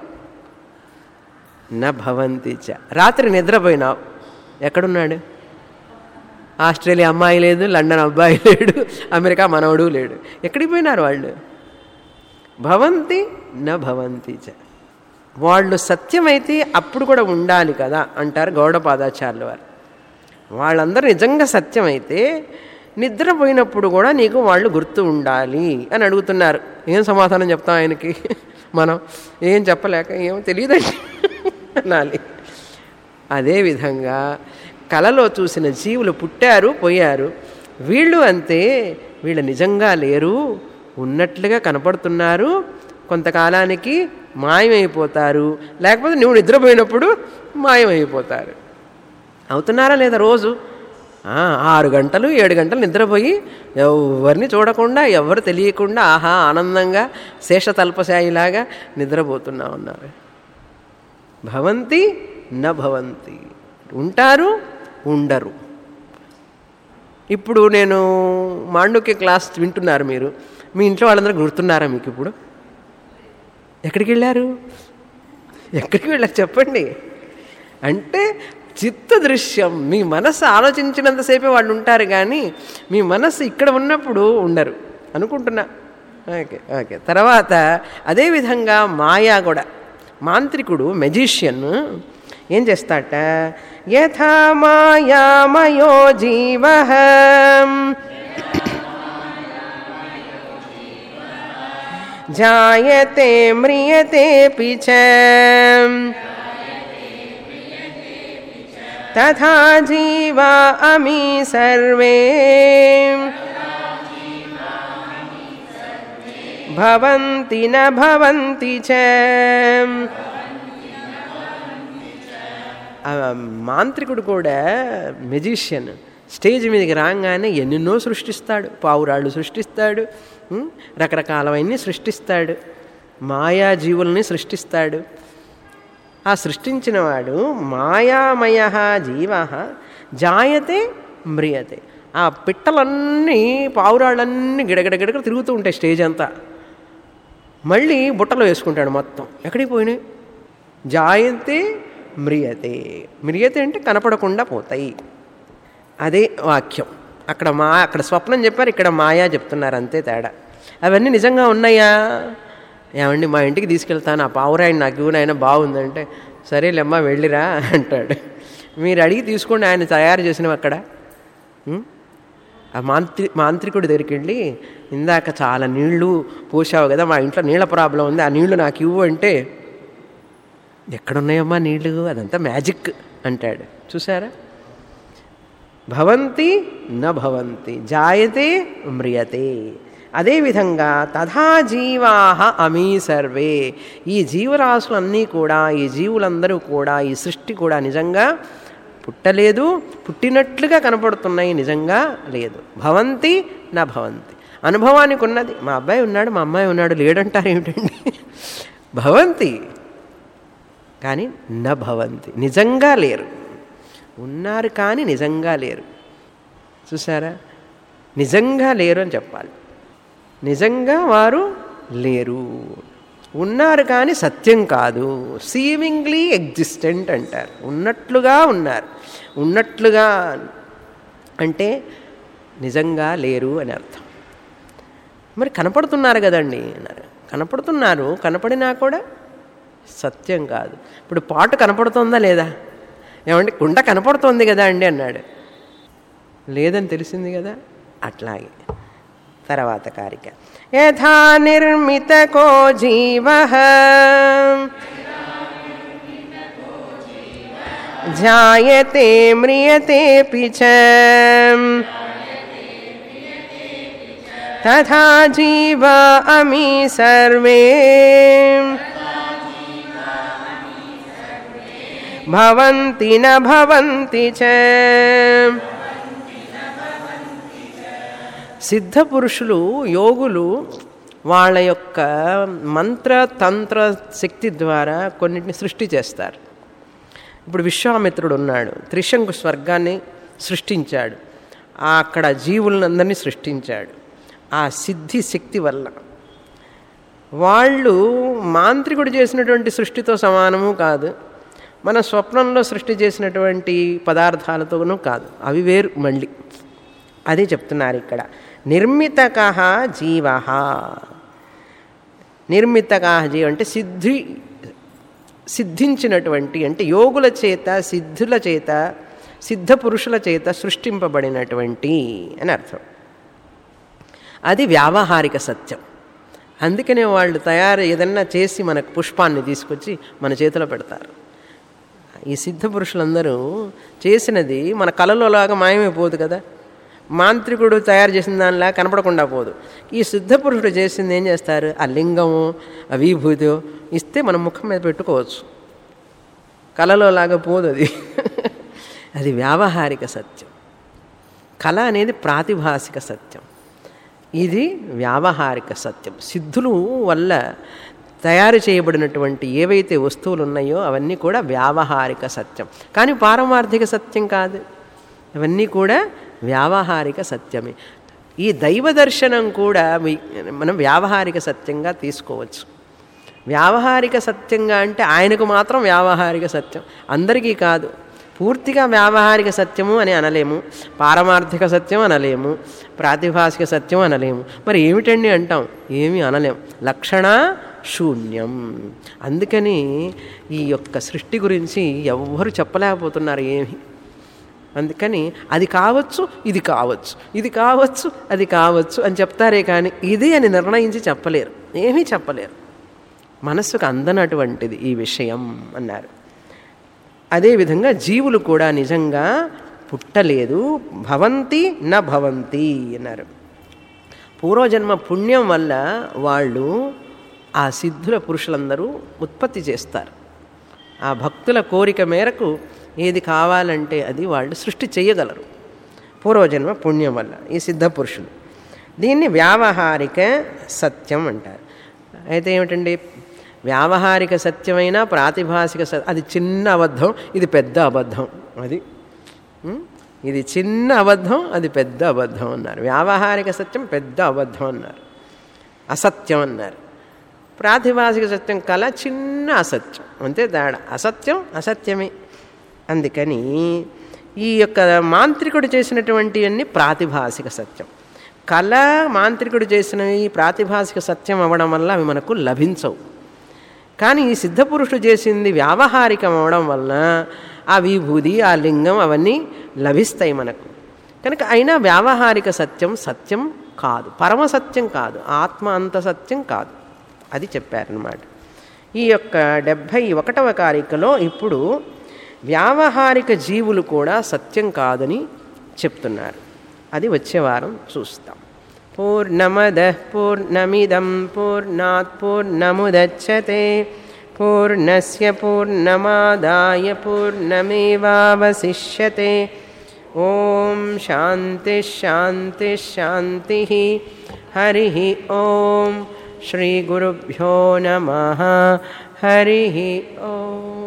నా భవంతి చ రాత్రి నిద్రపోయినావు ఎక్కడున్నాడు ఆస్ట్రేలియా అమ్మాయి లేదు లండన్ అబ్బాయి లేడు అమెరికా మనవడు లేడు ఎక్కడికి పోయినారు వాళ్ళు భవంతి న భవంతి చ వాళ్ళు సత్యమైతే అప్పుడు కూడా ఉండాలి కదా అంటారు గౌడపాదాచార్యుల వారు వాళ్ళందరూ నిజంగా సత్యమైతే నిద్రపోయినప్పుడు కూడా నీకు వాళ్ళు గుర్తు ఉండాలి అని అడుగుతున్నారు ఏం సమాధానం చెప్తాం ఆయనకి మనం ఏం చెప్పలేక ఏమో తెలియదండి అనాలి అదేవిధంగా కలలో చూసిన జీవులు పుట్టారు పోయారు వీళ్ళు అంతే వీళ్ళు నిజంగా లేరు ఉన్నట్లుగా కనపడుతున్నారు కొంతకాలానికి మాయమైపోతారు లేకపోతే నువ్వు నిద్రపోయినప్పుడు మాయమైపోతారు అవుతున్నారా లేదా రోజు ఆ, ఆరు గంటలు ఏడు గంటలు నిద్రపోయి ఎవరిని చూడకుండా ఎవరు తెలియకుండా ఆహా ఆనందంగా శేషతల్పశాయిలాగా నిద్రపోతున్నా ఉన్నారు భవంతి న భవంతి ఉంటారు ఉండరు ఇప్పుడు నేను మాండుక్య క్లాస్ వింటున్నారు మీరు మీ ఇంట్లో వాళ్ళందరూ గుర్తున్నారా మీకు ఇప్పుడు ఎక్కడికి వెళ్ళారు ఎక్కడికి వెళ్ళారు చెప్పండి అంటే చిత్త దృశ్యం మీ మనస్సు ఆలోచించినంతసేపే వాళ్ళు ఉంటారు కానీ మీ మనస్సు ఇక్కడ ఉన్నప్పుడు ఉండరు అనుకుంటున్నా ఓకే ఓకే తర్వాత అదేవిధంగా మాయా కూడా మాంత్రికుడు మెజిషియన్ ఏం చేస్తాట యథా మాయామయో జీవ జాయతే మ్రియతే పిచ తథా జీవా అమీ సర్వే భవంతి న భవంతి చ ఆ మాంత్రికుడు కూడా మెజిషియన్ స్టేజ్ మీదకి రాగానే ఎన్నెన్నో సృష్టిస్తాడు పావురాళ్ళు సృష్టిస్తాడు ఉం? రకరకాలవన్నీ సృష్టిస్తాడు మాయా జీవుల్ని సృష్టిస్తాడు ఆ సృష్టించిన వాడు మాయామయ జీవ జాయతే మ్రియతే ఆ పిట్టలన్నీ పావురాళ్ళన్నీ గిడగడ గిడగడ తిరుగుతూ ఉంటాయి స్టేజ్ అంతా మళ్ళీ బుట్టలో వేసుకుంటాడు మొత్తం ఎక్కడికి పోయినాయి జాయంతే మ్రియతే మ్రియతే అంటే కనపడకుండా పోతాయి అదే వాక్యం అక్కడ మా అక్కడ స్వప్నం చెప్పారు ఇక్కడ మాయా చెప్తున్నారు అంతే తేడా అవన్నీ నిజంగా ఉన్నాయా ఏమండి మా ఇంటికి తీసుకెళ్తాను ఆ పావురాయన నాకు ఇవ్వను ఆయన బాగుందంటే సరేలేమ్మా వెళ్ళిరా అంటాడు మీరు అడిగి తీసుకోండి ఆయన తయారు చేసినవి అక్కడ ఉం? ఆ మాంత్రి మాంత్రికుడి దగ్గరికి వెళ్ళి ఇందాక చాలా నీళ్లు పోసావు కదా మా ఇంట్లో నీళ్ళ ప్రాబ్లం ఉంది ఆ నీళ్లు నాకు ఇవ్వు అంటే ఎక్కడున్నాయమ్మా నీళ్లు అదంతా మ్యాజిక్ అంటాడు చూసారా భవంతి న భవంతి జాయతే మ్రియతే అదేవిధంగా తథా జీవా అమీ సర్వే ఈ జీవరాశులన్నీ కూడా ఈ జీవులందరూ కూడా ఈ సృష్టి కూడా నిజంగా పుట్టలేదు పుట్టినట్లుగా కనపడుతున్నాయి నిజంగా లేదు భవంతి నా భవంతి అనుభవానికి ఉన్నది మా అబ్బాయి ఉన్నాడు మా అమ్మాయి ఉన్నాడు లేడంటారు ఏమిటండి భవంతి కానీ న భవంతి నిజంగా లేరు ఉన్నారు కానీ నిజంగా లేరు చూసారా నిజంగా లేరు అని చెప్పాలి నిజంగా వారు లేరు ఉన్నారు కానీ సత్యం కాదు సీమింగ్లీ ఎగ్జిస్టెంట్ అంటారు ఉన్నట్లుగా ఉన్నారు ఉన్నట్లుగా అంటే నిజంగా లేరు అని అర్థం మరి కనపడుతున్నారు కదండి అన్నారు కనపడుతున్నారు కనపడినా కూడా సత్యం కాదు ఇప్పుడు పాటు కనపడుతుందా లేదా ఏమంటే కుండ కనపడుతోంది కదా అండి అన్నాడు లేదని తెలిసింది కదా అట్లాగే తర్వాత కారిక యథా నిర్మితకో జీవ జాయతే మ్రియతే పిచ తథా జీవ అమీ సర్వే భవంతి న భవంతి చ సిద్ధ పురుషులు యోగులు వాళ్ళ యొక్క మంత్ర తంత్ర శక్తి ద్వారా కొన్నిటిని సృష్టి చేస్తారు ఇప్పుడు విశ్వామిత్రుడు ఉన్నాడు త్రిశంకు స్వర్గాన్ని సృష్టించాడు ఆ అక్కడ జీవులందరినీ సృష్టించాడు ఆ సిద్ధి శక్తి వల్ల వాళ్ళు మాంత్రికుడు చేసినటువంటి సృష్టితో సమానము కాదు మన స్వప్నంలో సృష్టి చేసినటువంటి పదార్థాలతోనూ కాదు అవి వేరు మళ్ళీ అది చెప్తున్నారు ఇక్కడ నిర్మితక జీవ నిర్మితక జీవ అంటే సిద్ధి సిద్ధించినటువంటి అంటే యోగుల చేత సిద్ధుల చేత సిద్ధ పురుషుల చేత సృష్టింపబడినటువంటి అని అర్థం అది వ్యావహారిక సత్యం అందుకనే వాళ్ళు తయారు ఏదన్నా చేసి మనకు పుష్పాన్ని తీసుకొచ్చి మన చేతిలో పెడతారు ఈ సిద్ధ పురుషులందరూ చేసినది మన కళలోలాగా మాయమైపోదు కదా మాంత్రికుడు తయారు చేసిన దానిలా కనపడకుండా పోదు ఈ సిద్ధ పురుషుడు చేసింది ఏం చేస్తారు ఆ లింగము ఆ విభూతి ఇస్తే మనం ముఖం మీద పెట్టుకోవచ్చు కళలోలాగా పోదు అది అది వ్యావహారిక సత్యం కళ అనేది ప్రాతిభాసిక సత్యం ఇది వ్యావహారిక సత్యం సిద్ధులు వల్ల తయారు చేయబడినటువంటి ఏవైతే వస్తువులు ఉన్నాయో అవన్నీ కూడా వ్యావహారిక సత్యం కానీ పారమార్థిక సత్యం కాదు అవన్నీ కూడా వ్యావహారిక సత్యమే ఈ దైవ దర్శనం కూడా మనం వ్యావహారిక సత్యంగా తీసుకోవచ్చు వ్యావహారిక సత్యంగా అంటే ఆయనకు మాత్రం వ్యావహారిక సత్యం అందరికీ కాదు పూర్తిగా వ్యావహారిక సత్యము అని అనలేము పారమార్థిక సత్యం అనలేము ప్రాతిభాసిక సత్యం అనలేము మరి ఏమిటండి అంటాం ఏమీ అనలేం లక్షణ శూన్యం అందుకని ఈ యొక్క సృష్టి గురించి ఎవ్వరు చెప్పలేకపోతున్నారు ఏమి అందుకని అది కావచ్చు ఇది కావచ్చు ఇది కావచ్చు అది కావచ్చు అని చెప్తారే కానీ ఇది అని నిర్ణయించి చెప్పలేరు ఏమీ చెప్పలేరు మనస్సుకు అందనటువంటిది ఈ విషయం అన్నారు అదేవిధంగా జీవులు కూడా నిజంగా పుట్టలేదు భవంతి న భవంతి అన్నారు పూర్వజన్మ పుణ్యం వల్ల వాళ్ళు ఆ సిద్ధుల పురుషులందరూ ఉత్పత్తి చేస్తారు ఆ భక్తుల కోరిక మేరకు ఏది కావాలంటే అది వాళ్ళు సృష్టి చేయగలరు పూర్వజన్మ పుణ్యం వల్ల ఈ సిద్ధ పురుషులు దీన్ని వ్యావహారిక సత్యం అంటారు అయితే ఏమిటండి వ్యావహారిక సత్యమైన ప్రాతిభాసిక స అది చిన్న అబద్ధం ఇది పెద్ద అబద్ధం అది ఉం? ఇది చిన్న అబద్ధం అది పెద్ద అబద్ధం అన్నారు వ్యావహారిక సత్యం పెద్ద అబద్ధం అన్నారు అసత్యం అన్నారు ప్రాతిభాసిక సత్యం కళ చిన్న అసత్యం అంతే తేడా అసత్యం అసత్యమే అందుకని ఈ యొక్క మాంత్రికుడు చేసినటువంటివన్నీ ప్రాతిభాసిక సత్యం కళ మాంత్రికుడు చేసినవి ప్రాతిభాసిక సత్యం అవ్వడం వల్ల అవి మనకు లభించవు కానీ ఈ సిద్ధపురుషుడు చేసింది వ్యావహారికం అవడం వలన ఆ విభూది ఆ లింగం అవన్నీ లభిస్తాయి మనకు కనుక అయినా వ్యావహారిక సత్యం సత్యం కాదు పరమసత్యం కాదు ఆత్మ అంత సత్యం కాదు అది చెప్పారనమాట ఈ యొక్క డెబ్భై ఒకటవ కారికలో ఇప్పుడు వ్యావహారిక జీవులు కూడా సత్యం కాదని చెప్తున్నారు అది వచ్చే వారం చూస్తాం పూర్ణమద పూర్ణమిదం పూర్ణాత్ పూర్ణముదచ్చతే పూర్ణస్య పూర్ణమాదాయ పూర్ణమేవావశిష్యతే ఓం శాంతి శాంతి శాంతి హరి ఓం శ్రీ గురుభ్యో నమ హరి ఓం